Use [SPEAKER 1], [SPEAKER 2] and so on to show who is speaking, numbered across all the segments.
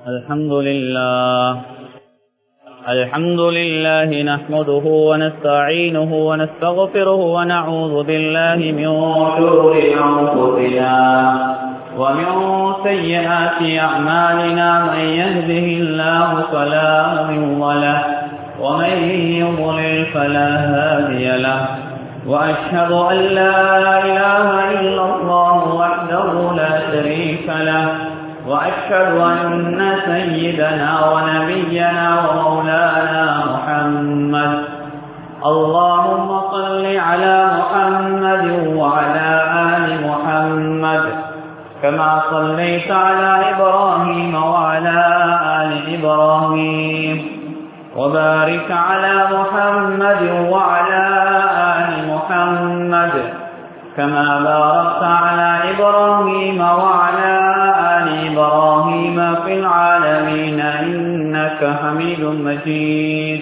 [SPEAKER 1] الحمد لله الحمد لله نحمده ونستعينه ونستغفره ونعوذ بالله من شرور أنفسنا ومن سيئات أعمالنا من يهده الله فلا مضل له ومن يضلل فلا هادي له وأشهد أن لا إله إلا الله وحده لا شريك له وأشهد أن سيدنا ونبينا ومولانا محمد اللهم صل على محمد وعلى آل محمد كما صليت على إبراهيم وعلى آل إبراهيم وبارك على محمد وعلى آل محمد كما باركت على إبراهيم وعلى آل إبراهيم في العالمين إنك حميد مجيد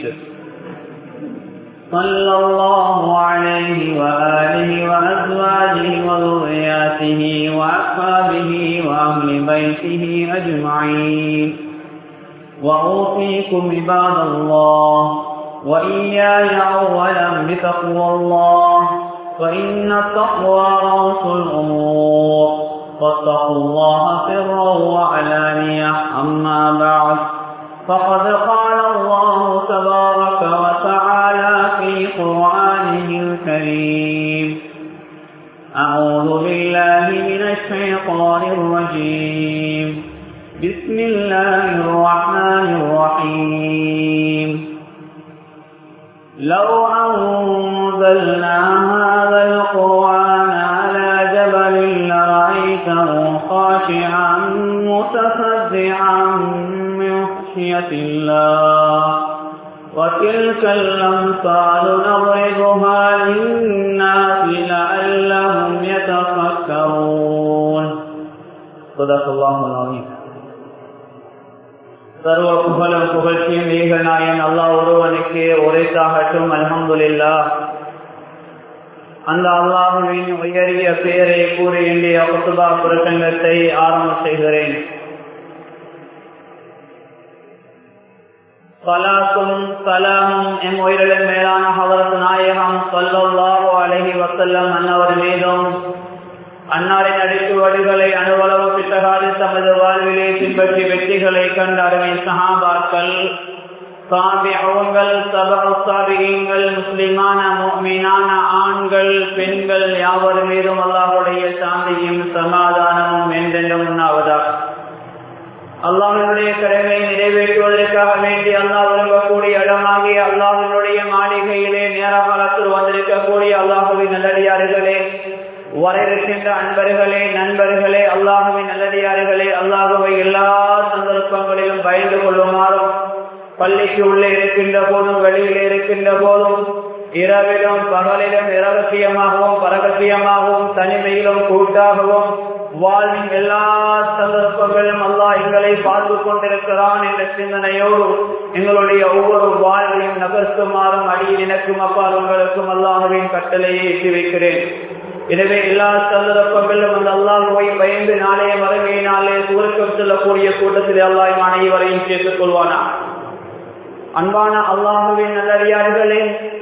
[SPEAKER 1] صلى الله عليه وآله وأزواجه وذرياته وأصحابه وأهل بيته أجمعين وأوصيكم عباد الله وإياي أولا بتقوى الله فإن التقوى رأس الأمور فاتقوا الله سرا وعلانية أما بعد فقد قال الله تبارك وتعالى في قرآنه الكريم أعوذ بالله من الشيطان الرجيم بسم الله الرحمن الرحيم لو أنزلنا هذا القرآن على جبل لرأيته خاشعا متصدعا من خشية الله وتلك الأمثال نضربها للناس لعلهم يتفكرون صدق الله العظيم சர்வ புகழும் புகழ்ச்சியும் ஏக நாயன் அல்லாஹ் ஒருவனுக்கு உரைத்தாகட்டும் அலமதுல்லா அந்த அல்லாஹுவின் உயரிய பெயரை கூறி இந்திய குத்துபா பிரசங்கத்தை ஆரம்பம் செய்கிறேன் சலாத்தும் சலாமும் எம் உயிரிழம் மேலான ஹவரத் நாயகம் சொல்லல்லாஹோ அழகி வசல்லம் அன்னவர் மீதும் அன்னாரின் அடித்து வடுகளை அனுவலவு பித்தகாது தமது வாழ்விலே பின்பற்றி வெற்றிகளை கண்ட அருமை சஹாபாக்கள் சாபிகள் சபாபிகள் முஸ்லிமான மீனான ஆண்கள் பெண்கள் யாவர் மீதும் அல்லாஹுடைய சாந்தியும் சமாதானமும் என்றென்றும் உண்ணாவதாக அல்லாஹினுடைய கடமை நிறைவேற்றுவதற்காக வேண்டி அல்லாஹ் விரும்பக்கூடிய இடமாகிய அல்லாஹினுடைய மாளிகையிலே நேர காலத்தில் வந்திருக்கக்கூடிய அல்லாஹுவின் நல்லடியார்களே வர இருக்கின்ற அன்பர்களே நண்பர்களே அல்லாஹுவின் நல்லடியார்களே அல்லாஹுவை எல்லா சந்தர்ப்பங்களிலும் பயந்து கொள்ளுமாறும் பள்ளிக்கு உள்ளே இருக்கின்ற போதும் வெளியிலே இருக்கின்ற போதும் இரவிலும் பகலிலும் இரகசியமாகவும் பரகசியமாகவும் தனிமையிலும் கூட்டாகவும் வாழ்வின் எல்லா சந்தர்ப்பங்களிலும் அல்லாஹ் எங்களை பார்த்து கொண்டிருக்கிறான் என்ற சிந்தனையோடு எங்களுடைய ஒவ்வொரு வாழ்வையும் நகர்த்துமாறும் அடியில் எனக்கும் அப்பால் உங்களுக்கும் அல்லாஹுவின் கட்டளையை எட்டி வைக்கிறேன் எனவே எல்லா சந்தர்ப்பங்களிலும் அந்த அல்லாஹுவை பயந்து நாளைய மறுமையினாலே சுருக்கம் செல்லக்கூடிய கூட்டத்தில் அல்லாஹ் அனைவரையும் சேர்த்துக் கொள்வானா அன்பான அல்லாஹுவின் நல்லடியார்களே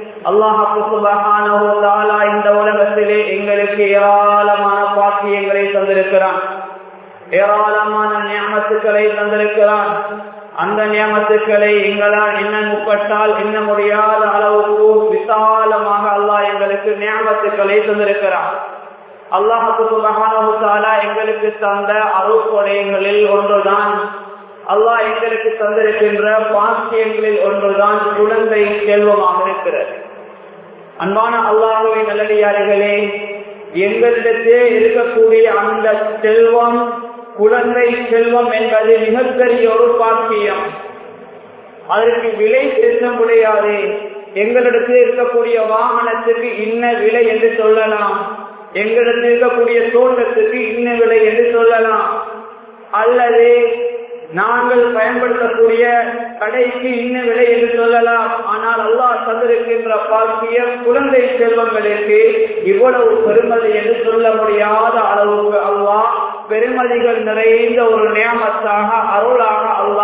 [SPEAKER 1] அல்லாஹாலா இந்த உலகத்திலே எங்களுக்கு ஏராளமான பாக்கியங்களை தந்திருக்கிறான் ஏராளமான நியமத்துக்களை தந்திருக்கிறான் அந்த நியமத்துக்களை எங்களால் என்ன முப்பட்டால் என்ன முடியாத அளவுக்கு விசாலமாக அல்லாஹ் எங்களுக்கு நியமத்துக்களை தந்திருக்கிறான் அல்லாஹாலா எங்களுக்கு தந்த அருள்கொடைகளில் ஒன்றுதான் அல்லாஹ் எங்களுக்கு தந்திருக்கின்ற பாக்கியங்களில் ஒன்றுதான் குழந்தை செல்வமாக இருக்கிறது அன்பான அல்லாஹுவின் நல்லடியார்களே எங்களிடத்தே இருக்கக்கூடிய அந்த செல்வம் குழந்தை செல்வம் என்பது மிகப்பெரிய ஒரு பாக்கியம் அதற்கு விலை செல்ல முடியாது எங்களிடத்தில் இருக்கக்கூடிய வாகனத்துக்கு இன்ன விலை என்று சொல்லலாம் எங்களிடத்தில் இருக்கக்கூடிய தோட்டத்துக்கு இன்ன விலை என்று சொல்லலாம் அல்லது நாங்கள் பயன்படுத்தக்கூடிய கடைக்கு இன்ன விலை என்று சொல்லலாம் ஆனால் அல்லாஹ் தந்திருக்கின்ற பாக்கிய குழந்தை செல்வங்களுக்கு இவ்வளவு பெருமதி என்று சொல்ல முடியாத அளவுக்கு அல்லாஹ் பெருமதிகள் நிறைந்த ஒரு நியமத்தாக அருளாக அல்லாஹ்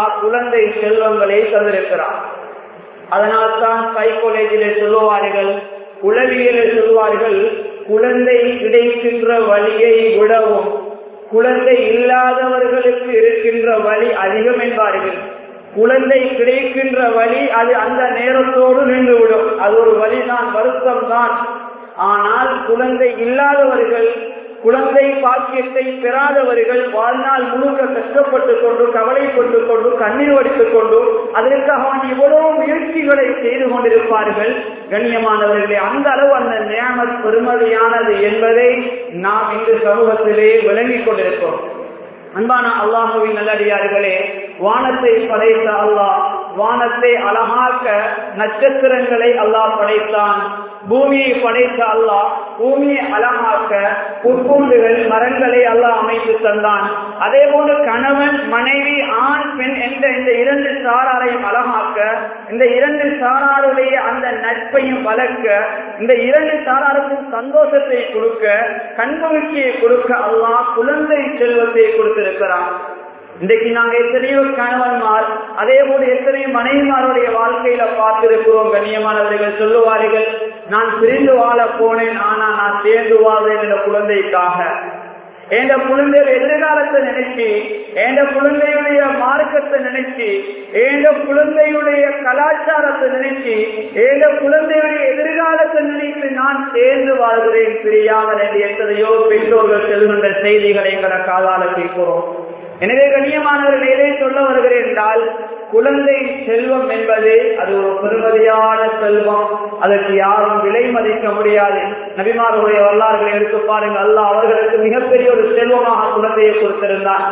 [SPEAKER 1] குழந்தை செல்வங்களை தந்திருக்கிறார் அதனால்தான் சைக்காலஜியில சொல்லுவார்கள் உளவியலில் சொல்வார்கள் குழந்தை கிடைக்கின்ற வழியை விடவும் குழந்தை இல்லாதவர்களுக்கு இருக்கின்ற வழி அதிகம் என்பார்கள் குழந்தை கிடைக்கின்ற வழி அது அந்த நேரத்தோடு நின்றுவிடும் அது ஒரு வழிதான் வருத்தம் தான் ஆனால் குழந்தை இல்லாதவர்கள் குழந்தை பாக்கியத்தை பெறாதவர்கள் வாழ்நாள் முழுக்க கஷ்டப்பட்டு கொண்டு கவலைப்பட்டு கொண்டு கண்ணீர் வடித்துக் கொண்டு அதற்காக அவன் எவ்வளவு முயற்சிகளை செய்து கொண்டிருப்பார்கள் கண்ணியமானவர்களே அந்த அளவு அந்த நியமத் பெருமதியானது என்பதை நாம் இன்று சமூகத்திலே விளங்கிக் கொண்டிருக்கிறோம் அன்பான அல்லாஹுவின் நல்லடியார்களே வானத்தை படைத்த அல்லாஹ் வானத்தை அழகாக்க நட்சத்திரங்களை அல்லாஹ் படைத்தான் பூமியை படைத்த அல்லாஹ் பூமியை அழகாக்க புற்பூண்டுகள் மரங்களை அல்லாஹ் அமைத்து தந்தான் அதே போன்று கணவன் மனைவி ஆண் பெண் என்ற இந்த இரண்டு சாராரையும் அழகாக்க இந்த இரண்டு சாராருடைய அந்த நட்பையும் வளர்க்க இந்த இரண்டு சாராருக்கும் சந்தோஷத்தை கொடுக்க கண்மகிழ்ச்சியை கொடுக்க அல்லாஹ் குழந்தை செல்வத்தை கொடுத்திருக்கிறான் இன்றைக்கு நாங்க எத்தனையோ கணவன்மார் அதே போல எத்தனையோ மனைவிமாருடைய வாழ்க்கையில பார்த்திருக்கிறோம் கண்ணியமானவர்கள் சொல்லுவார்கள் நான் பிரிந்து வாழ போனேன் ஆனா நான் சேர்ந்து வாழ்றேன் என்ற குழந்தைக்காக என்ற குழந்தைய எதிர்காலத்தை நினைச்சு என்ற குழந்தையுடைய மார்க்கத்தை நினைச்சு என்ற குழந்தையுடைய கலாச்சாரத்தை நினைச்சு என்ற குழந்தையுடைய எதிர்காலத்தை நினைத்து நான் சேர்ந்து வாழ்கிறேன் பிரியாமல் என்று எத்தனையோ பெற்றோர்கள் செல்கின்ற செய்திகளை எங்களை காலால கேட்கிறோம் எனவே கண்ணியமானவர்கள் எதை சொல்ல வருகிறேன் என்றால் குழந்தை செல்வம் என்பது அது ஒரு பெருமதியான செல்வம் அதற்கு யாரும் விலை மதிக்க முடியாது நபிமார்களுடைய வரலாறுகளை எடுத்து பாருங்க அல்லாஹ் அவர்களுக்கு மிகப்பெரிய ஒரு செல்வமாக குழந்தையை கொடுத்திருந்தார்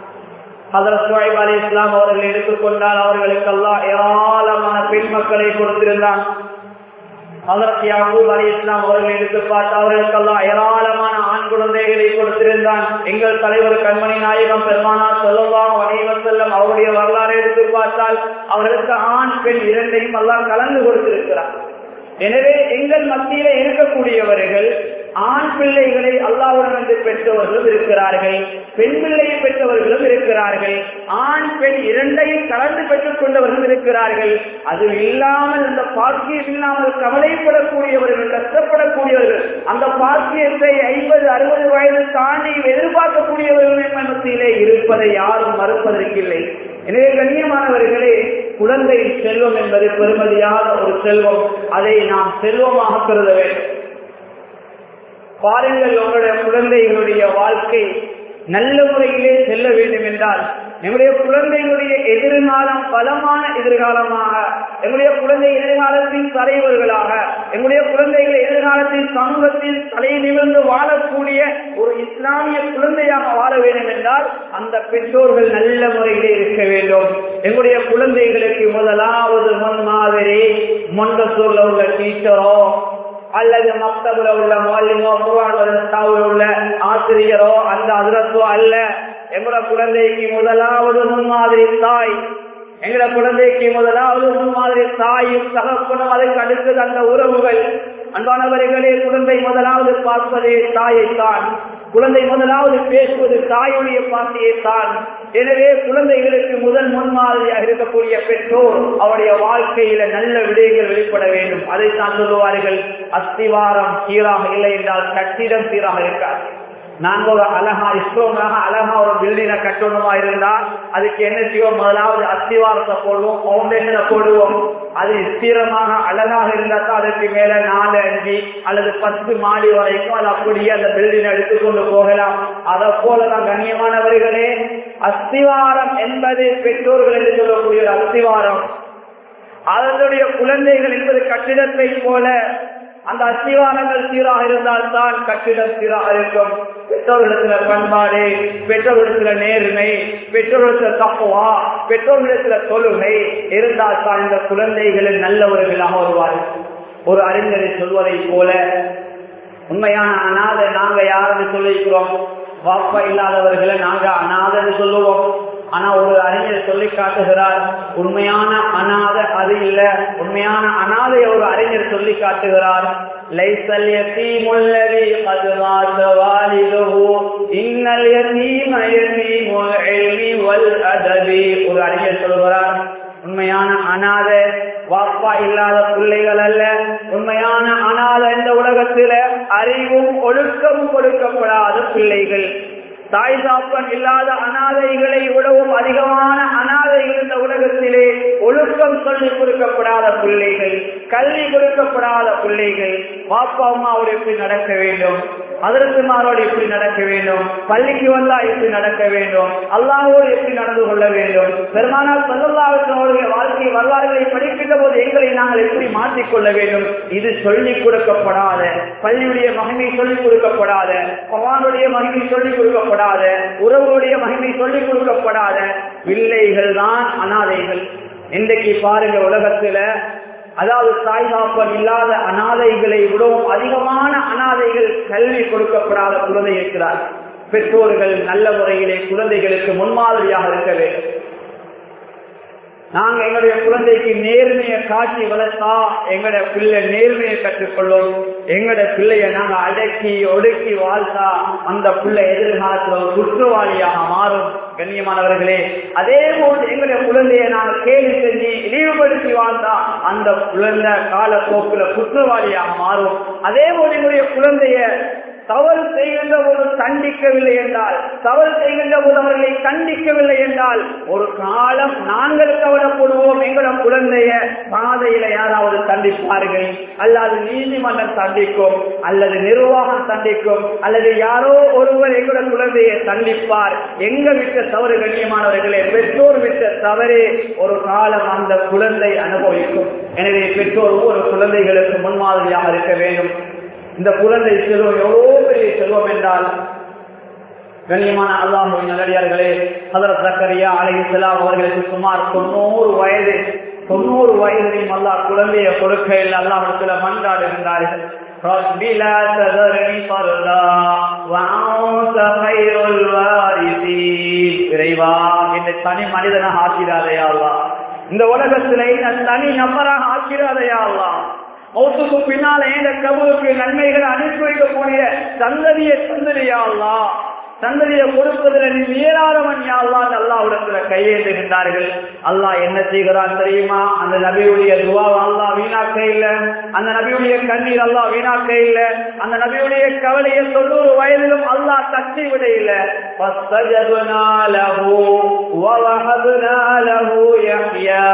[SPEAKER 1] ஹதரத் சுவைப் அலி இஸ்லாம் அவர்கள் எடுத்துக்கொண்டால் அவர்களுக்கு அல்லாஹ் ஏராளமான பெண் மக்களை கொடுத்திருந்தான் ஹதரத் யாக்கூப் அலி இஸ்லாம் அவர்கள் எடுத்து பார்த்து அவர்களுக்கெல்லாம் ஏராளமான ஆண் குழந்தைகளை கொடுத்திருந்தான் எங்கள் தலைவர் கண்மணி நாயகம் பெருமானா சொல்லலாம் வணிகம் செல்லம் அவருடைய வரலாறு எடுத்து பார்த்தால் அவர்களுக்கு ஆண் பெண் இரண்டையும் எல்லாம் கலந்து கொடுத்திருக்கிறார் எனவே எங்கள் மத்தியில இருக்கக்கூடியவர்கள் ஆண் பிள்ளைகளை அல்லாவுடன் வந்து பெற்றவர்களும் இருக்கிறார்கள் பெண் பிள்ளையை பெற்றவர்களும் இருக்கிறார்கள் ஆண் பெண் இரண்டையும் கலந்து பெற்றுக் கொண்டவர்களும் இருக்கிறார்கள் அது இல்லாமல் இந்த பாக்கியம் இல்லாமல் கவலைப்படக்கூடியவர்கள் கஷ்டப்படக்கூடியவர்கள் அந்த பாக்கியத்தை ஐம்பது அறுபது வயது தாண்டி எதிர்பார்க்கக்கூடியவர்கள் என்ற மத்தியிலே இருப்பதை யாரும் மறுப்பதற்கில்லை எனவே கண்ணியமானவர்களே குழந்தை செல்வம் என்பது பெருமதியான ஒரு செல்வம் அதை நாம் செல்வமாக கருத வேண்டும் பாருங்கள் உங்களுடைய குழந்தைகளுடைய வாழ்க்கை நல்ல முறையிலே செல்ல வேண்டும் என்றால் எங்களுடைய குழந்தைகளுடைய எதிர்காலம் பலமான எதிர்காலமாக எங்களுடைய குழந்தை எதிர்காலத்தின் தலைவர்களாக எங்களுடைய குழந்தைகள் எதிர்காலத்தில் சமூகத்தில் தலை நிமிர்ந்து வாழக்கூடிய ஒரு இஸ்லாமிய குழந்தையாக வாழ வேண்டும் என்றால் அந்த பெற்றோர்கள் நல்ல முறையிலே இருக்க வேண்டும் எங்களுடைய குழந்தைகளுக்கு முதலாவது முன் மாதிரி மொண்டசூர்ல உள்ள டீச்சரோ அல்லது மக்தபுல உள்ள மாலிமோ குர்ஆன் உள்ள ஆசிரியரோ அந்த அதிரத்தோ அல்ல எங்களோட குழந்தைக்கு முதலாவது முன்மாதிரி தாய் எங்களோட குழந்தைக்கு முதலாவது முன்மாதிரி தாயும் தகப்பனும் அதற்கு அடுத்தது அந்த உறவுகள் அன்பானவர்களே குழந்தை முதலாவது பார்ப்பதே தாயைத்தான் குழந்தை முதலாவது பேசுவது தாயுடைய பாட்டியைத்தான் எனவே குழந்தைகளுக்கு முதல் முன்மாதிரியாக இருக்கக்கூடிய பெற்றோர் அவருடைய வாழ்க்கையில நல்ல விடயங்கள் வெளிப்பட வேண்டும் அதைத்தான் சொல்லுவார்கள் அஸ்திவாரம் சீராக இல்லை என்றால் கட்டிடம் சீராக இருக்காது நாங்க ஒரு அழகா இஸ்ரோமாக அழகா ஒரு பில்டிங்கை கட்டணுமா இருந்தா அதுக்கு என்ன செய்வோம் முதலாவது அஸ்திவாரத்தை போடுவோம் பவுண்டேஷனை போடுவோம் அது ஸ்திரமாக அழகாக இருந்தா தான் அதுக்கு மேல நாலு அஞ்சு அல்லது பத்து மாடி வரைக்கும் அது அப்படியே அந்த பில்டிங் எடுத்துக்கொண்டு போகலாம் அதை போலதான் கண்ணியமானவர்களே அஸ்திவாரம் என்பது பெற்றோர்கள் என்று சொல்லக்கூடிய ஒரு அஸ்திவாரம் அதனுடைய குழந்தைகள் என்பது கட்டிடத்தை போல அந்த அஸ்திவாரங்கள் சீராக இருந்தால் தான் கட்டிடம் சீராக இருக்கும் பெற்றோர்களிடத்துல பண்பாடு பெற்றோர்களிடத்துல நேர்மை பெற்றோர்களிடத்துல தப்புவா பெற்றோர்களிடத்துல தொழுகை இருந்தால் தான் இந்த குழந்தைகளில் நல்லவர்களாக வருவார்கள் ஒரு அறிஞரை சொல்வதை போல உண்மையான அநாதை நாங்க யாருன்னு சொல்லிக்கிறோம் வாப்பா இல்லாதவர்களை நாங்க அநாதன்னு சொல்லுவோம் ஆனா ஒரு அறிஞர் சொல்லி காட்டுகிறார் உண்மையான அநாத அது இல்ல உண்மையான அநாதை ஒரு அறிஞர் சொல்லி காட்டுகிறார் லைசல் யத்தீமுல்லதி قد مات والده ان اليتيم يتيم العلم والادب ஒரு அறிஞர் சொல்கிறார் வாப்பா இல்லாத பிள்ளைகள் அல்ல உண்மையான அனாத இந்த உலகத்தில அறிவும் ஒழுக்கமும் கொடுக்கப்படாத பிள்ளைகள் தாய் தாப்பன் இல்லாத அனாதைகளை விடவும் அதிகமான அனாதைகள் இந்த உலகத்திலே ஒழுக்கம் சொல்லிக் கொடுக்கப்படாத பிள்ளைகள் கல்வி கொடுக்கப்படாத பிள்ளைகள் பாப்பா அம்மாவோடு எப்படி நடக்க வேண்டும் அதற்கு மாறோடு எப்படி நடக்க வேண்டும் பள்ளிக்கு வந்தா எப்படி நடக்க வேண்டும் அல்லாஹோடு எப்படி நடந்து கொள்ள வேண்டும் பெருமானால் சல்லாவுடைய வாழ்க்கை வரலாறுகளை படிக்கின்ற போது எங்களை நாங்கள் எப்படி மாற்றிக்கொள்ள வேண்டும் இது சொல்லிக் கொடுக்கப்படாத பள்ளியுடைய மகிமை சொல்லிக் கொடுக்கப்படாத பகவானுடைய மகிமை சொல்லிக் கொடுக்கப்படாத உறவுடைய மகிமை சொல்லிக் கொடுக்கப்படாத பிள்ளைகள் தான் அனாதைகள் இன்றைக்கு பாருங்க உலகத்துல அதாவது தாய் தாப்பன் இல்லாத அனாதைகளை விடவும் அதிகமான அனாதைகள் கல்வி கொடுக்கப்படாத குழந்தை இருக்கிறார் பெற்றோர்கள் நல்ல முறையிலே குழந்தைகளுக்கு முன்மாதிரியாக இருக்க வேண்டும் நாங்க எங்களுடைய குழந்தைக்கு நேர்மையை காட்சி வளர்த்தா எங்கட பிள்ளை நேர்மையை கற்றுக்கொள்ளும் எங்கட பிள்ளைய நாங்க அடக்கி ஒடுக்கி வாழ்த்தா அந்த பிள்ளை எதிர்காலத்தில் ஒரு குற்றவாளியாக மாறும் கண்ணியமானவர்களே அதே போல் எங்களுடைய குழந்தைய நாங்க கேள்வி செஞ்சு இழிவுபடுத்தி வாழ்ந்தா அந்த குழந்தை காலப்போக்குல குற்றவாளியாக மாறும் அதே போல் எங்களுடைய குழந்தைய தவறு செய்கின்ற போது தண்டிக்கவில்லை என்றால் தவறு செய்கின்ற போது அவர்களை தண்டிக்கவில்லை என்றால் ஒரு காலம் நாங்கள் கவலைப்படுவோம் எங்களோட குழந்தைய பாதையில யாராவது தண்டிப்பார்கள் அல்லது நீதிமன்றம் தண்டிக்கும் அல்லது நிர்வாகம் தண்டிக்கும் அல்லது யாரோ ஒருவர் எங்களோட குழந்தையை தண்டிப்பார் எங்க விட்ட தவறு கண்ணியமானவர்களே பெற்றோர் விட்ட தவறே ஒரு காலம் அந்த குழந்தை அனுபவிக்கும் எனவே பெற்றோர் ஒவ்வொரு குழந்தைகளுக்கு முன்மாதிரியாக இருக்க வேண்டும் இந்த குழந்தை செல்வம் எவ்வளவு பெரிய செல்வம் என்றால் கண்ணியமான அல்லாஹுவின் நல்லடியார்களே ஹதரத் சக்கரியா அலைஹிஸ்ஸலாம் அவர்களுக்கு சுமார் தொண்ணூறு வயது தொண்ணூறு வயதிலையும் அல்லாஹ் குழந்தைய கொடுக்கையில் அல்லாஹிடத்துல மன்றாடுகின்றார்கள் رب لا تذرني فردا وأنت خير الوارثين இறைவா என்னை தனி மனிதனாக ஆக்கிறாதையா அல்லா இந்த உலகத்துல என்ன தனி நபராக ஆக்கிறாதையா அல்லா மௌத்துக்கு பின்னால இந்த கபுக்கு நன்மைகளை அனுப்பி வைக்கக்கூடிய சந்ததியை தந்ததியா சந்ததியை கொடுப்பதில் நீ மீறாதவன் யாழ்லாம் அல்லாஹ்விடத்துல கையேந்துகின்றார்கள் அல்லாஹ் என்ன செய்கிறான் தெரியுமா அந்த நபியுடைய துவாவை அல்லாஹ் வீணாக்க இல்ல அந்த நபியுடைய கண்ணீர் அல்லாஹ் வீணாக்க இல்ல அந்த நபியுடைய கவலையை தொண்ணூறு வயதிலும் அல்லாஹ் தட்டி விட இல்ல فاستجبنا له ووهبنا له يحيى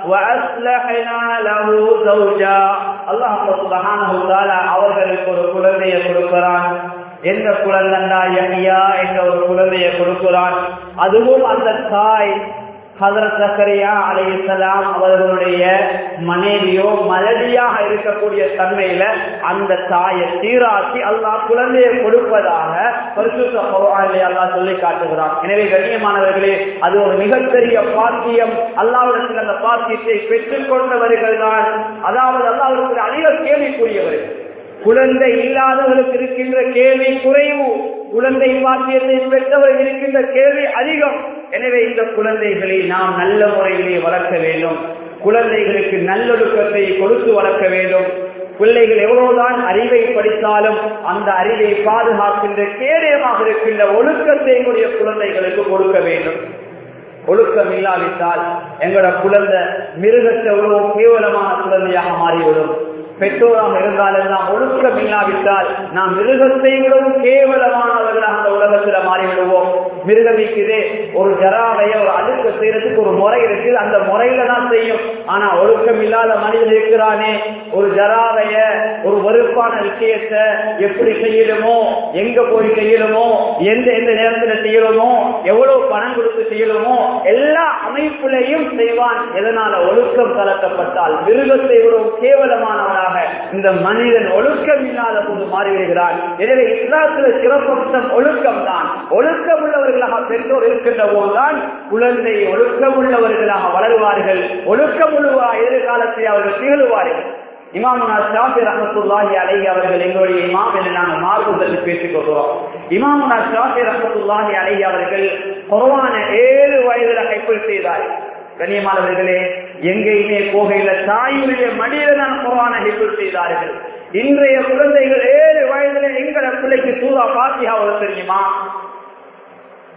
[SPEAKER 1] وأصلحنا له زوجا அல்லாஹ் சுபஹானஹு தஆலா அவர்களுக்கு ஒரு குழந்தையை கொடுக்கிறான் எந்த குழந்தைண்டா யஹ்யா என்ற ஒரு குழந்தையை கொடுக்கிறான் அதுவும் அந்த தாய் ஹதரத் சக்கரியா அலைஹிஸ்ஸலாம் அவர்களுடைய மனைவியோ மலடியாக இருக்கக்கூடிய தன்மையில அந்த தாயை சீராக்கி அல்லாஹ் குழந்தையை கொடுப்பதாக பரிசுத்த குர்ஆனிலே அல்லாஹ் சொல்லி காட்டுகிறான் எனவே கண்ணியமானவர்களே அது ஒரு மிகப்பெரிய பாக்கியம் அல்லாஹ்விடத்தில் அந்த பாக்கியத்தை பெற்றுக் கொண்டவர்கள் தான் அதாவது அல்லாஹ்விடத்தில் அதிக கேள்விக்குரியவர்கள் குழந்தை இல்லாதவர்களுக்கு இருக்கின்ற கேள்வி குறைவு குழந்தை பாக்கியத்தை பெற்றவர் இருக்கின்ற கேள்வி அதிகம் எனவே இந்த குழந்தைகளை நாம் நல்ல முறையிலே வளர்க்க வேண்டும் குழந்தைகளுக்கு நல்லொழுக்கத்தை கொடுத்து வளர்க்க வேண்டும் பிள்ளைகள் எவ்வளவுதான் அறிவை படித்தாலும் அந்த அறிவை பாதுகாக்கின்ற கேடயமாக இருக்கின்ற ஒழுக்கத்தை எங்களுடைய குழந்தைகளுக்கு கொடுக்க வேண்டும் ஒழுக்கம் இல்லாவிட்டால் எங்களோட குழந்தை மிருகத்தை எவ்வளவு கேவலமான குழந்தையாக மாறிவிடும் பெற்றோராக இருந்தாலும் நாம் ஒழுக்கம் இல்லாவிட்டால் நாம் மிருகத்தை விடவும் கேவலமானவர்களாக அந்த உலகத்துல மாறிவிடுவோம் மிருகம் இருக்குதே ஒரு ஜராவைய ஒரு அடுக்க செய்யறதுக்கு ஒரு முறை இருக்கு அந்த முறையில தான் செய்யும் ஆனா ஒழுக்கம் இல்லாத மனிதன் இருக்கிறானே ஒரு ஜராவைய ஒரு வெறுப்பான விஷயத்தை எப்படி செய்யணுமோ எங்க போய் செய்யணுமோ எந்த எந்த நேரத்துல செய்யணுமோ எவ்வளவு பணம் கொடுத்து செய்யணுமோ எல்லா அமைப்புலையும் செய்வான் எதனால ஒழுக்கம் கலக்கப்பட்டால் மிருகத்தை விடவும் கேவலமானவனாக இந்த மனிதன் ஒழுக்கம் இல்லாத போது மாறிவிடுகிறான் எனவே இஸ்லாத்துல சிறப்பம்சம் ஒழுக்கம் தான் ஒழுக்கம் உள்ளவர்களாக பெற்றோர் இருக்கின்ற போதுதான் குழந்தை ஒழுக்கம் உள்ளவர்களாக வளருவார்கள் ஒழுக்கம் உள்ள எதிர்காலத்தை அவர்கள் திகழ்வார்கள் இமாமுனா ஷாஃபி ரஹமத்துல்லாஹி அலைஹி அவர்கள் எங்களுடைய இமாம் என்று நாங்கள் மார்க்கத்தை பேசிக் கொள்கிறோம் இமாமுனா ஷாஃபி ரஹமத்துல்லாஹி அலைஹி அவர்கள் குர்ஆன ஏழு வயதுல கைப்பல் செய்தார்கள் கண்ணியமானவர்களே எங்கேயுமே போகையில தாயுடைய மடியில தான் குரான ஹிப்புல் செய்தார்கள் இன்றைய குழந்தைகள் ஏழு வயதுல எங்கட பிள்ளைக்கு சூறா பாத்தியா தெரியுமா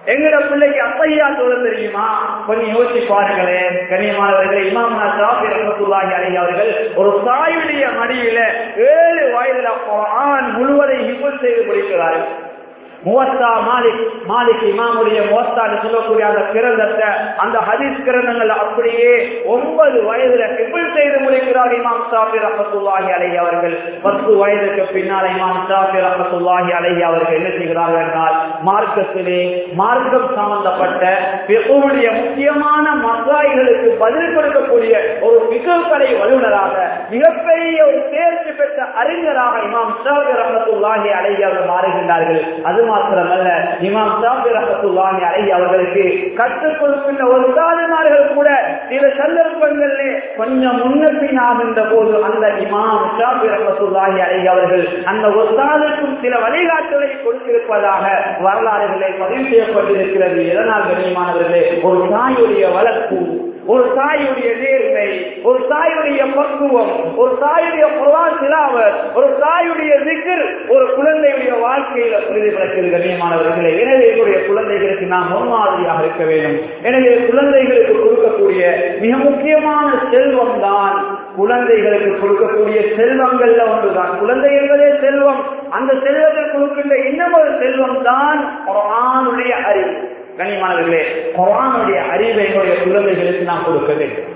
[SPEAKER 1] எங்கட பிள்ளைக்கு அப்பையா சொல்ல தெரியுமா கொஞ்சம் யோசிச்சு பாருங்களேன் கண்ணியமானவர்களே இமாமனா சாஃபி ரஹமத்துல்லாஹி அலைஹி அவர்கள் ஒரு தாயுடைய மடியில ஏழு வயதுல ஆண் முழுவதை ஹிபுல் செய்து முடிக்கிறார்கள் முவத்தா மாலிக் மாலிக் இமாமுடைய முவத்தான்னு சொல்லக்கூடிய அந்த கிரந்தத்தை அந்த ஹதீஸ் கிரந்தங்கள் அப்படியே ஒன்பது வயதுல கிபிள் செய்து முடிக்கிறார் இமாம் சாஃபி ரஹத்துல்லாஹி அலைஹி அவர்கள் பத்து வயதுக்கு பின்னால் இமாம் சாஃபி ரஹத்துல்லாஹி அலைஹி அவர்கள் என்ன செய்கிறார்கள் என்றால் மார்க்கத்திலே மார்க்கம் சம்பந்தப்பட்ட பிறகுடைய முக்கியமான மசாய்களுக்கு பதில் கொடுக்கக்கூடிய ஒரு மிகக்கலை வல்லுநராக மிகப்பெரிய ஒரு தேர்ச்சி பெற்ற அறிஞராக இமாம் சாஃபி ரஹத்துல்லாஹி அலைஹி அவர்கள் மாறுகின்றார்கள் அது மாத்திரமல்ல இமாம் சாஃபி ரஹத்துல்லாஹி அலைஹி அவர்களுக்கு கற்றுக் கொடுக்கின்ற ஒரு சாதனார்கள் கூட சில சந்தர்ப்பங்களிலே கொஞ்சம் முன்னப்பின் ஆகின்ற போது அந்த இமாம் ஷாஃபி ரஹத்துல்லாஹி அலைஹி அவர்கள் அந்த ஒத்தாலுக்கும் சில வழிகாட்டுகளை கொடுத்திருப்பதாக வரலாறுகளை பதிவு செய்யப்பட்டிருக்கிறது எதனால் கண்ணியமானவர்களே ஒரு தாயுடைய வளர்ப்பு ஒரு தாயுடைய நேர்மை ஒரு தாயுடைய பக்குவம் ஒரு தாயுடைய குரான் சிலாவர் ஒரு தாயுடைய திக்கர் ஒரு குழந்தையுடைய வாழ்க்கையில பிரதிபலிக்கிறது கண்ணியமானவர்களே எனவே எங்களுடைய குழந்தைகளுக்கு நாம் முன்மாதிரியாக இருக்க வேண்டும் எனவே குழந்தைகளுக்கு கொடுக்கக்கூடிய மிக முக்கியமான செல்வம் தான் குழந்தைகளுக்கு கொடுக்கக்கூடிய செல்வங்கள்ல ஒன்றுதான் குழந்தை என்பதே செல்வம் அந்த செல்வத்தை கொடுக்கின்ற இன்னமொரு செல்வம் தான் குரானுடைய அறிவு கண்ணியமானவர்களே குரானுடைய அறிவை எங்களுடைய குழந்தைகளுக்கு நாம் கொடுக்க வேண்டும்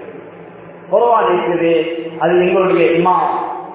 [SPEAKER 1] குரான் இருக்குது அது எங்களுடைய இமாம்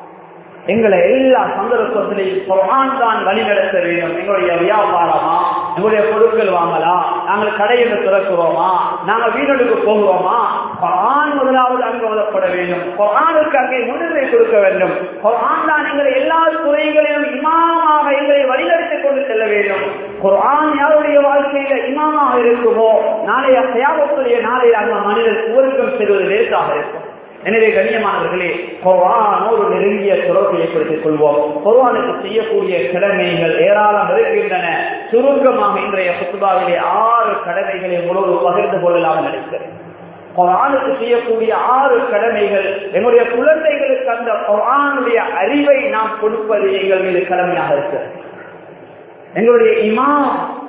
[SPEAKER 1] எங்களை எல்லா சந்தர்ப்பத்திலையும் குரான் தான் வழிநடத்த வேண்டும் எங்களுடைய வியாபாரமா எங்களுடைய பொருட்கள் வாங்கலாம் நாங்கள் கடையில் திறக்கிறோமா நாங்கள் வீடுகளுக்கு போகிறோமா குரான் முதலாவது அங்கு ஓதப்பட வேண்டும் குரானுக்கு அங்கே முன்னுரிமை கொடுக்க வேண்டும் குரான் தான் எங்களை எல்லா துறைகளிலும் இமாமாக எங்களை வழிநடத்திக் கொண்டு செல்ல வேண்டும் குரான் யாருடைய வாழ்க்கையில இமாமாக இருக்குமோ நாளைய தியாகத்துடைய நாளைய அந்த மனிதர் சுவருக்கம் செல்வது லேசாக இருக்கும் எனவே கண்ணியமானவர்களே குர்ஆனோடு நெருங்கிய தொடர்பு ஏற்படுத்திக் கொள்வோம் குர்ஆனுக்கு செய்யக்கூடிய கடமைகள் ஏராளம் இருக்கின்றன சுருக்கமாக இன்றைய சுத்துபாவிலே ஆறு கடமைகளை முழு பகிர்ந்து கொள்ளலாம் நினைக்கிறேன் குரானுக்கு செய்யக்கூடிய ஆறு கடமைகள் எங்களுடைய குழந்தைகளுக்கு அந்த குரானுடைய அறிவை நாம் கொடுப்பது எங்கள் மீது கடமையாக இருக்கிறது எங்களுடைய இமாம்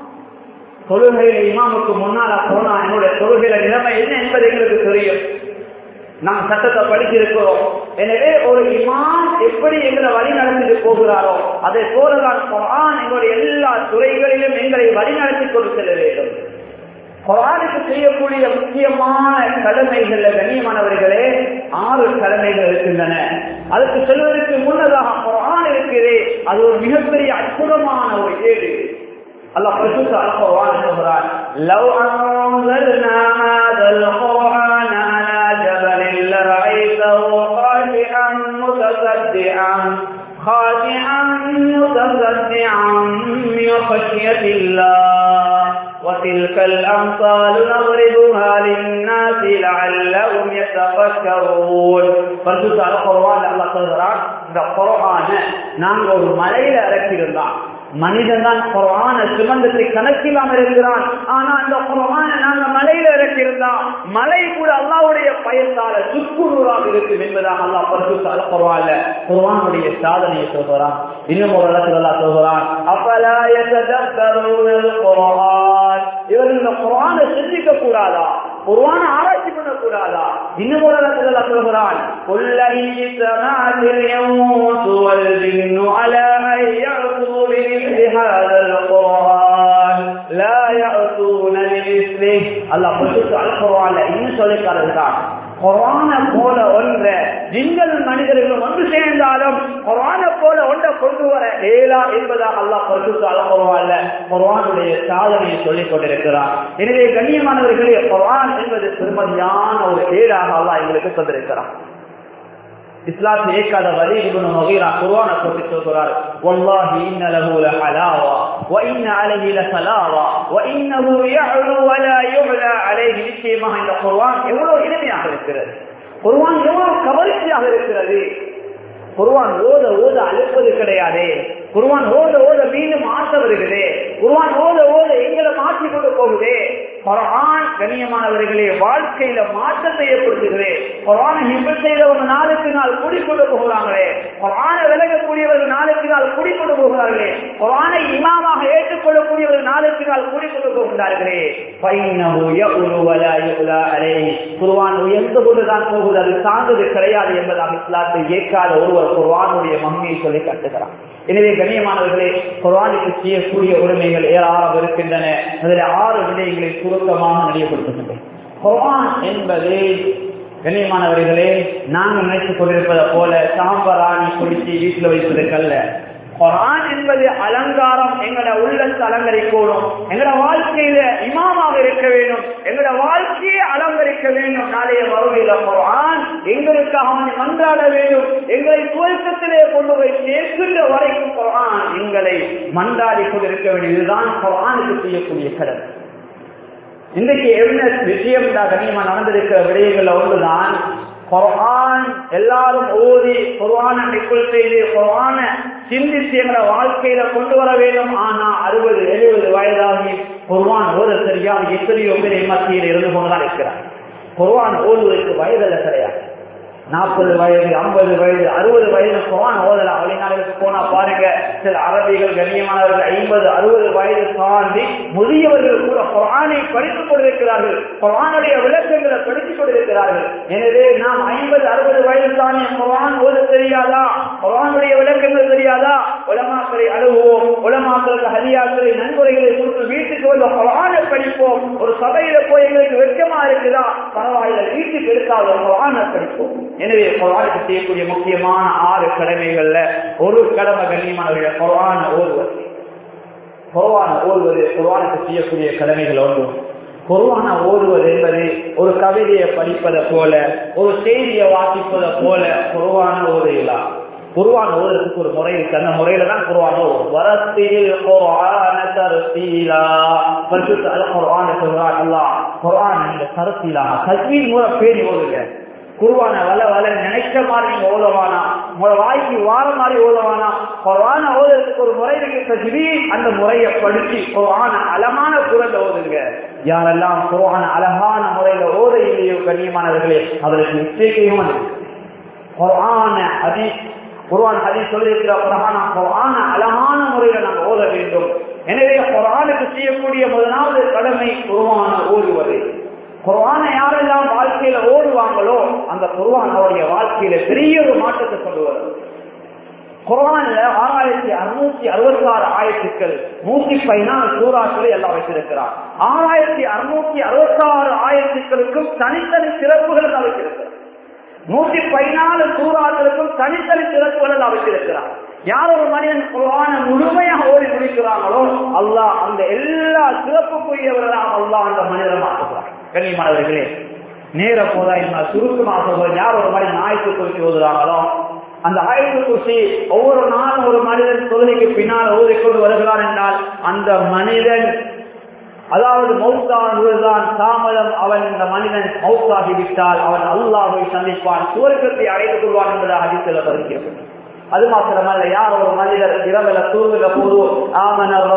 [SPEAKER 1] தொழுகையில இமாமுக்கு முன்னால போனா என்னுடைய தொழுகையில நிலைமை என்ன என்பது எங்களுக்கு தெரியும் நாம் சட்டத்தை படிச்சிருக்கிறோம் எனவே ஒரு இமாம் எப்படி எங்களை வழி நடத்திட்டு போகிறாரோ அதை போலதான் குரான் எங்களுடைய எல்லா துறைகளிலும் எங்களை வழி நடத்தி கொண்டு செல்ல வேண்டும் குரானுக்கு செய்யக்கூடிய முக்கியமான கடமைகள்ல கண்ணியமானவர்களே ஆறு கடமைகள் இருக்கின்றன அதுக்கு செல்வதற்கு முன்னதாக குரான் இருக்கிறதே அது ஒரு மிகப்பெரிய அற்புதமான ஒரு ஏடு அல்லாஹ் பரிசுத்த அல்குர்ஆன் சொல்கிறார் லவ் அன்ஸல்னா ஹாதல் குர்ஆன அலா ஜபலின் லரஐதஹு காஷிஅன் முத்தசத்திஅன் خاشعا متصدعا من خشية الله وتلك الأمثال نضربها للناس لعلهم يتفكرون பரிசுத்த அல்குர்ஆன் அல்லாஹ் சொல்கிறார் இந்த குர்ஆன நாங்க ஒரு மலையில இறக்கியிருந்தான் மனிதன் தான் குரான சுமந்தத்தை கணக்கில்லாமல் இருக்கிறான் ஆனா அந்த குரான நாங்க மலையில இறக்கியிருந்தோம் மலை கூட அல்லாவுடைய பயத்தால சுக்குநூறாக இருக்கும் என்பதாக அல்லா பரிசுத்தால குரான்ல குரானுடைய சாதனையை சொல்கிறான் இன்னும் ஒரு இடத்துல அல்லா சொல்கிறான் அப்பலாய குரான் இவர் இந்த குரானை சிந்திக்க கூடாதா குர்ஆன ஆராய்ச்சி பண்ண கூடாதா இன்னும் ஒரு இடத்துல அல்லாஹ் சொல்கிறான் குல்லஹி சமாத்தில் யமூது வல் ஜின்னு அலா அன் يأتوا بمثل هذا القرآن لا يأتون بمثله الله قلت على القرآن இன்னும் சொல்லி காட்டுகிறான் குரான போல ஒன்ற ஜிங்கள் மனிதர்கள் ஒன்று சேர்ந்தாலும் குரான போல ஒன்றை கொண்டு வர ஏலா என்பதாக அல்லாஹ் பரிசுத்த அலப்பருவான்ல குரானுடைய சாதனையை சொல்லிக் கொண்டிருக்கிறார் எனவே கண்ணியமானவர்களே குரான் என்பது பெருமதியான ஒரு ஏடாக அல்லாஹ் எங்களுக்கு தந்திருக்கிறார் இஸ்லாத்தை ஏற்காத வலி இப்னு முகீரா குர்ஆனை பற்றி சொல்கிறார் வல்லாஹி இன்ன லஹு லஹலாவா வ இன்ன அலைஹி லஸலாவா வ இன்னஹு يعلو ولا يعلى عليه நிச்சயமாக இந்த குர்ஆன் எவ்வளவு இனிமையாக இருக்கிறது குர்ஆன் எவ்வளவு கவர்ச்சியாக இருக்கிறது குர்ஆன் ஓத ஓத அழுப்பது கிடையாதே குருவான் ஓத ஓத மீண்டும் ஆசை வருகிறே குருவான் ஓத ஓத எங்களை மாற்றி கொண்டு போகுதே குரான் கண்ணியமானவர்களே வாழ்க்கையில மாற்றத்தை ஏற்படுத்துகிறே குரானை நிபுண் செய்தவங்க நாளுக்கு நாள் குடிக்கொண்டு போகிறாங்களே குரானை விலகக்கூடியவர்கள் நாளுக்கு நாள் குடிக்கொண்டு போகிறார்களே குரானை இமாமாக ஏற்றுக்கொள்ளக்கூடியவர்கள் நாளுக்கு நாள் குடிக்கொண்டு போகிறார்களே குர்வான் உயர்ந்து கொண்டுதான் போகுது அது சார்ந்தது கிடையாது என்பதாக இஸ்லாத்தை ஏற்காத ஒருவர் குர்வானுடைய மம்மியை சொல்லி கட்டுகிறார் எனவே கண்ணியமானவர்களே குர்வானுக்கு செய்யக்கூடிய உரிமைகள் ஏராளம் இருக்கின்றன அதில் ஆறு விடயங்களை சுருக்கமாக நினைவுபடுத்துகின்றேன் குர்வான் என்பது கண்ணியமானவர்களே நாங்கள் நினைத்துக் கொண்டிருப்பதை போல சாம்பராணி குடிச்சு வீட்டில் வைப்பதற்கல்ல குரான் என்பது அலங்காரம் எங்களோட உள்ளத்தை அலங்கரிக்கணும் எங்களோட வாழ்க்கையில இமாமாக இருக்க வேண்டும் எங்களோட வாழ்க்கையை அலங்கரிக்க வேண்டும் நாளைய வருகையில குரான் எங்களுக்காக மன்றாட வேண்டும் எங்களை துவக்கத்திலே கொண்டு போய் சேர்க்கின்ற வரைக்கும் குரான் எங்களை மன்றாடி கொண்டிருக்க வேண்டும் இதுதான் குரானுக்கு செய்யக்கூடிய கடல் இன்றைக்கு என்ன விஷயம் தான் கனியமா நடந்திருக்கிற விடயங்கள்ல ஒன்றுதான் குரான் எல்லாரும் ஓதி குரான நிக்குள் செய்து குரான சிந்தித்து எங்களை வாழ்க்கையில கொண்டு வர வேண்டும் ஆனா அறுபது எழுபது வயதாகி குர்வான் ஓத தெரியாமல் எத்தனையோ பேர் மத்தியில் இருந்து கொண்டுதான் இருக்கிறார் குர்வான் ஓதுவதற்கு வயதில் கிடையாது நாற்பது வயது ஐம்பது வயது அறுபது வயது குரான் ஓதலாம் வெளிநாடுகளுக்கு போனா பாருங்க சில அரபிகள் கண்ணியமானவர்கள் ஐம்பது அறுபது வயது தாண்டி முதியவர்கள் கூட குரானை படித்துக் கொண்டிருக்கிறார்கள் குரானுடைய விளக்கங்களை படித்துக் கொண்டிருக்கிறார்கள் எனவே நாம் ஐம்பது அறுபது வயது தானே குரான் ஓத தெரியாதா குரானுடைய விளக்கங்கள் தெரியாதா உலமாக்களை அழுவோம் உலமாக்களுக்கு ஹரியாக்களை நன்முறைகளை கொடுத்து வீட்டுக்கு வந்து குரானை படிப்போம் ஒரு சபையில போய் எங்களுக்கு வெட்கமா இருக்குதா பரவாயில்ல வீட்டுக்கு எடுத்தாலும் குரானை படிப்போம் எனவே குரானுக்கு செய்யக்கூடிய முக்கியமான ஆறு கடமைகள்ல ஒரு கடமை கண்ணியமானவர்கள் குரான ஓதுவது குரான ஓதுவது குரானுக்கு செய்யக்கூடிய கடமைகள் ஒன்று குருவான ஓதுவது என்பது ஒரு கவிதையை படிப்பதை போல ஒரு செய்தியை வாசிப்பதை போல குருவான ஓதையிலா குருவான் ஓதுறதுக்கு ஒரு முறை இருக்கு அந்த முறையில தான் குருவான் ஓதும் வரத்தில் குர்ஆன தர்சீலா பரிசுத்த அல் குர்ஆன் சொல்றான் அல்லாஹ் குர்ஆன் இந்த தர்சீலா தஸ்மீர் மூலம் பேணி ஓதுங்க குருவான வள வள நினைச்ச மாதிரி நீங்க ஓதவானா உங்களோட வாய்க்கு வார மாதிரி ஓதவானா குரான ஓதுறதுக்கு ஒரு முறை இருக்கு தஜ்வீ அந்த முறையை படிச்சு குரான அழகான குரல் ஓதுங்க யாரெல்லாம் குரான அழகான முறையில ஓத இல்லையோ கண்ணியமானவர்களே அவருக்கு நிச்சயிக்கையும் அது குரான அதி குர்ஆன் ஹதீஸ் சொல்லியிருக்கிற குரான குரான அழகான முறையில நாங்க ஓத வேண்டும் எனவே குரானுக்கு செய்யக்கூடிய முதலாவது கடமை குருவான ஓதுவது குர்ஆனை யாரெல்லாம் வாழ்க்கையில ஓடுவாங்களோ அந்த குர்ஆன் அவருடைய வாழ்க்கையில பெரிய ஒரு மாற்றத்தை கொண்டு வரும் குர்ஆன்ல ஆறாயிரத்தி அறுநூத்தி அறுபத்தி ஆறு ஆயிரத்துக்கள் நூத்தி பதினாலு சூறாக்களை எல்லாம் வைத்திருக்கிறார் ஆறாயிரத்தி அறுநூத்தி அறுபத்தி ஆறு ஆயிரத்துக்களுக்கும் தனித்தனி சிறப்புகள் எல்லாம் வைத்திருக்கிறார் நூத்தி பதினாலு சூறாக்களுக்கும் தனித்தனி சிறப்புகள் எல்லாம் வைத்திருக்கிறார் யார் ஒரு மனிதன் குரான முழுமையாக ஓடி முடிக்கிறாங்களோ அல்லாஹ் அந்த எல்லா சிறப்புக்குரியவர்களாக அல்லாஹ் அந்த மனிதனை மாற்றுகிறார் கண்ணியமானவர்களே நேர போதா என்ன சுருக்கமாக சொல்றேன் யார் ஒரு மனிதன் ஆயத்து குறித்து ஓதுறாங்களோ அந்த ஆயத்து குறிச்சி ஒவ்வொரு நாளும் ஒரு மனிதன் தொழுகைக்கு பின்னால் ஓதிக்கொண்டு வருகிறான் என்றால் அந்த மனிதன் அதாவது மௌத்தாகுவதுதான் தாமதம் அவன் இந்த மனிதன் மௌத்தாகிவிட்டால் அவன் அல்லாஹை சந்திப்பான் சுவர்க்கத்தை அடைந்து கொள்வான் என்பதாக அதிர்ச்சியில் வருகிறது அது மாத்திரமல்ல யார் ஒரு மனிதர் இரவுல தூங்குகிற போது ஆமனர்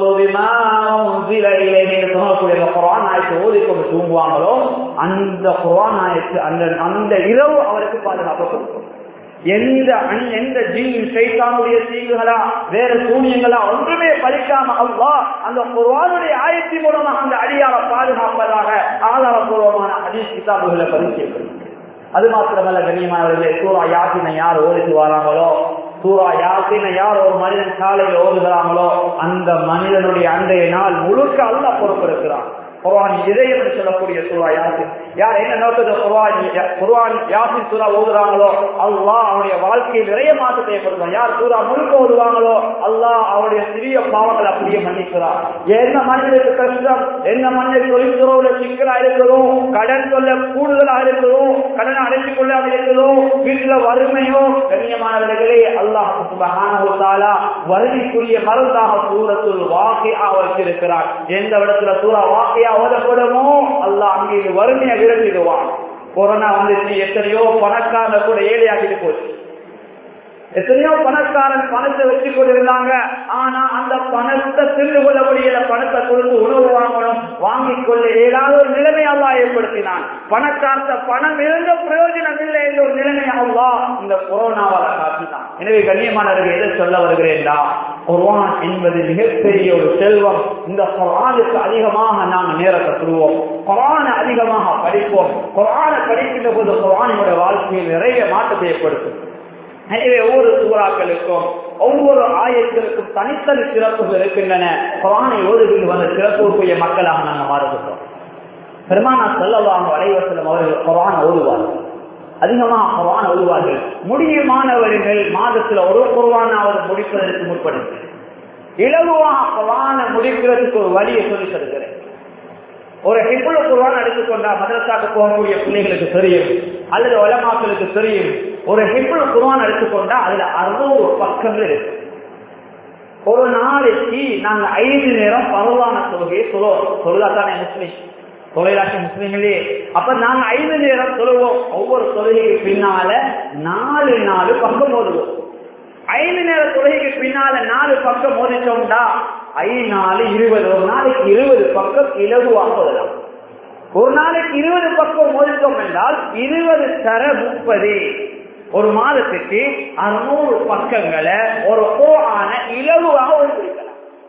[SPEAKER 1] சொல்லக்கூடிய குரான் ஆயத்தை ஓதிக்கொண்டு தூங்குவாங்களோ அந்த குரான் ஆயத்து அந்த அந்த இரவு அவருக்கு பாதுகாப்பு கொடுக்கும் எந்த எந்த ஜீன் சைத்தானுடைய தீங்குகளா வேற சூனியங்களா ஒன்றுமே பலிக்காம அவ்வா அந்த குர்வானுடைய ஆயத்தின் மூலமாக அந்த அடியார பாதுகாப்பதாக ஆதாரபூர்வமான ஹதீஸ் கிதாபுகளை பதிவு அது மாத்திரமல்ல கண்ணியமானவர்களே சூரா யாசினை யார் ஓதிட்டு வராங்களோ சூரா யாசினை யார் ஒரு மனிதன் காலையில் ஓதுகிறாங்களோ அந்த மனிதனுடைய அன்றைய நாள் முழுக்க அல்ல பொறுப்பிருக்கிறான் குர்ஆன் இதயம் என்று சொல்லக்கூடிய சூரா யாசின் யார் என்ன நோக்கத்தை குர்ஆன் குர்ஆன் யாசின் சூரா ஓதுறாங்களோ அல்லாஹ் அவருடைய வாழ்க்கையில் நிறைய மாற்றத்தை ஏற்படுத்தும் யார் சூரா முழுக்க ஓதுவாங்களோ அல்லாஹ் அவருடைய சிறிய பாவங்கள் அப்படியே மன்னிக்கிறார் என்ன மனிதனுக்கு கஷ்டம் என்ன மனிதன் தொழில்துறவுல சிக்கலா இருக்கிறோம் கடன் சொல்ல கூடுதலா இருக்கிறோம் கடன் அடைத்துக் கொள்ளாமல் இருக்கிறோம் வீட்டுல வறுமையோ கண்ணியமானவர்களே அல்லாஹ் சுபஹானஹு தஆலா வறுமைக்குரிய மருந்தாக சூரத்துல் வாக்கியா வச்சிருக்கிறார் எந்த இடத்துல சூரா வாக்கியா ஓதப்படுமோ அல்லாஹ் அங்கே வறுமையை விரட்டிடுவான் கொரோனா வந்துச்சு எத்தனையோ பணக்காரங்க கூட ஏழையாகிட்டு போச்சு எத்தனையோ பணக்காரன் பணத்தை வச்சு கொண்டிருந்தாங்க ஆனா அந்த பணத்தை தின்று கொள்ள முடியல பணத்தை கொடுத்து உணவு வாங்கணும் வாங்கிக் கொள்ள ஏதாவது ஒரு நிலைமை அல்லா ஏற்படுத்தினான் பணக்காரத்த பணம் இருந்த பிரயோஜனம் இல்லை என்ற ஒரு நிலைமை அல்லா இந்த கொரோனாவால காட்டினான் எனவே கண்ணியமானவர்கள் எதை சொல்ல வருகிறேன்டா குர்ஆன் என்பது மிகப்பெரிய ஒரு செல்வம் இந்த குர்ஆனுக்கு அதிகமாக நாங்கள் நேரத்தை தருவோம் குர்ஆனை அதிகமாக படிப்போம் குர்ஆனை படிக்கின்ற போது குர்ஆனினுடைய வாழ்க்கையில் நிறைய மாற்றத்தை ஏற்படுத்தும் எனவே ஒவ்வொரு சூறாக்களுக்கும் ஒவ்வொரு ஆயத்திற்கும் தனித்தனி சிறப்புகள் இருக்கின்றன குரானை ஓதுகின்ற வந்த சிறப்புக்குரிய மக்களாக நாங்கள் மாறுகின்றோம் பெருமானா செல்லவாங்க வலைவசலம் அவர்கள் குரான் ஓதுவார்கள் அதிகமாக குரான் ஓதுவார்கள் முடியுமானவர்கள் மாதத்தில் ஒரு குர்வானாவது முடிப்பதற்கு முற்படுத்து இலகுவாக குரானை முடிக்கிறதுக்கு ஒரு வழியை சொல்லி தருகிறேன் ஒரு ஹிப்புல குர்வான் எடுத்துக்கொண்டா மதரசாக்கு போகக்கூடிய பிள்ளைகளுக்கு தெரியும் அல்லது வளமாக்களுக்கு தெரியும் ஒரு ஹிப்புல குர்வான் எடுத்துக்கொண்டா அதுல அறுநூறு பக்கங்கள் இருக்கு ஒரு நாளைக்கு நாங்க ஐந்து நேரம் பரவான தொழுகையை சொல்லுவோம் சொல்லுதாத்தானே முஸ்லீம் தொழிலாட்சி முஸ்லீம்களே அப்ப நாங்க ஐந்து நேரம் சொல்லுவோம் ஒவ்வொரு தொழுகைக்கு பின்னால நாலு நாலு பக்கம் ஓதுவோம் ஐந்து நேர தொழுகைக்கு பின்னால நாலு பக்கம் ஓதிச்சோம்டா ஐ நாலு இருபது ஒரு நாளைக்கு இருபது பக்கம் இலகுவாக ஓதலாம் ஒரு நாளைக்கு இருபது பக்கம் ஓதித்தோம் என்றால் இருபது தர முப்பது ஒரு மாதத்துக்கு அறுநூறு பக்கங்களை ஒரு குரான இலகுவாக ஓடிக்கலாம்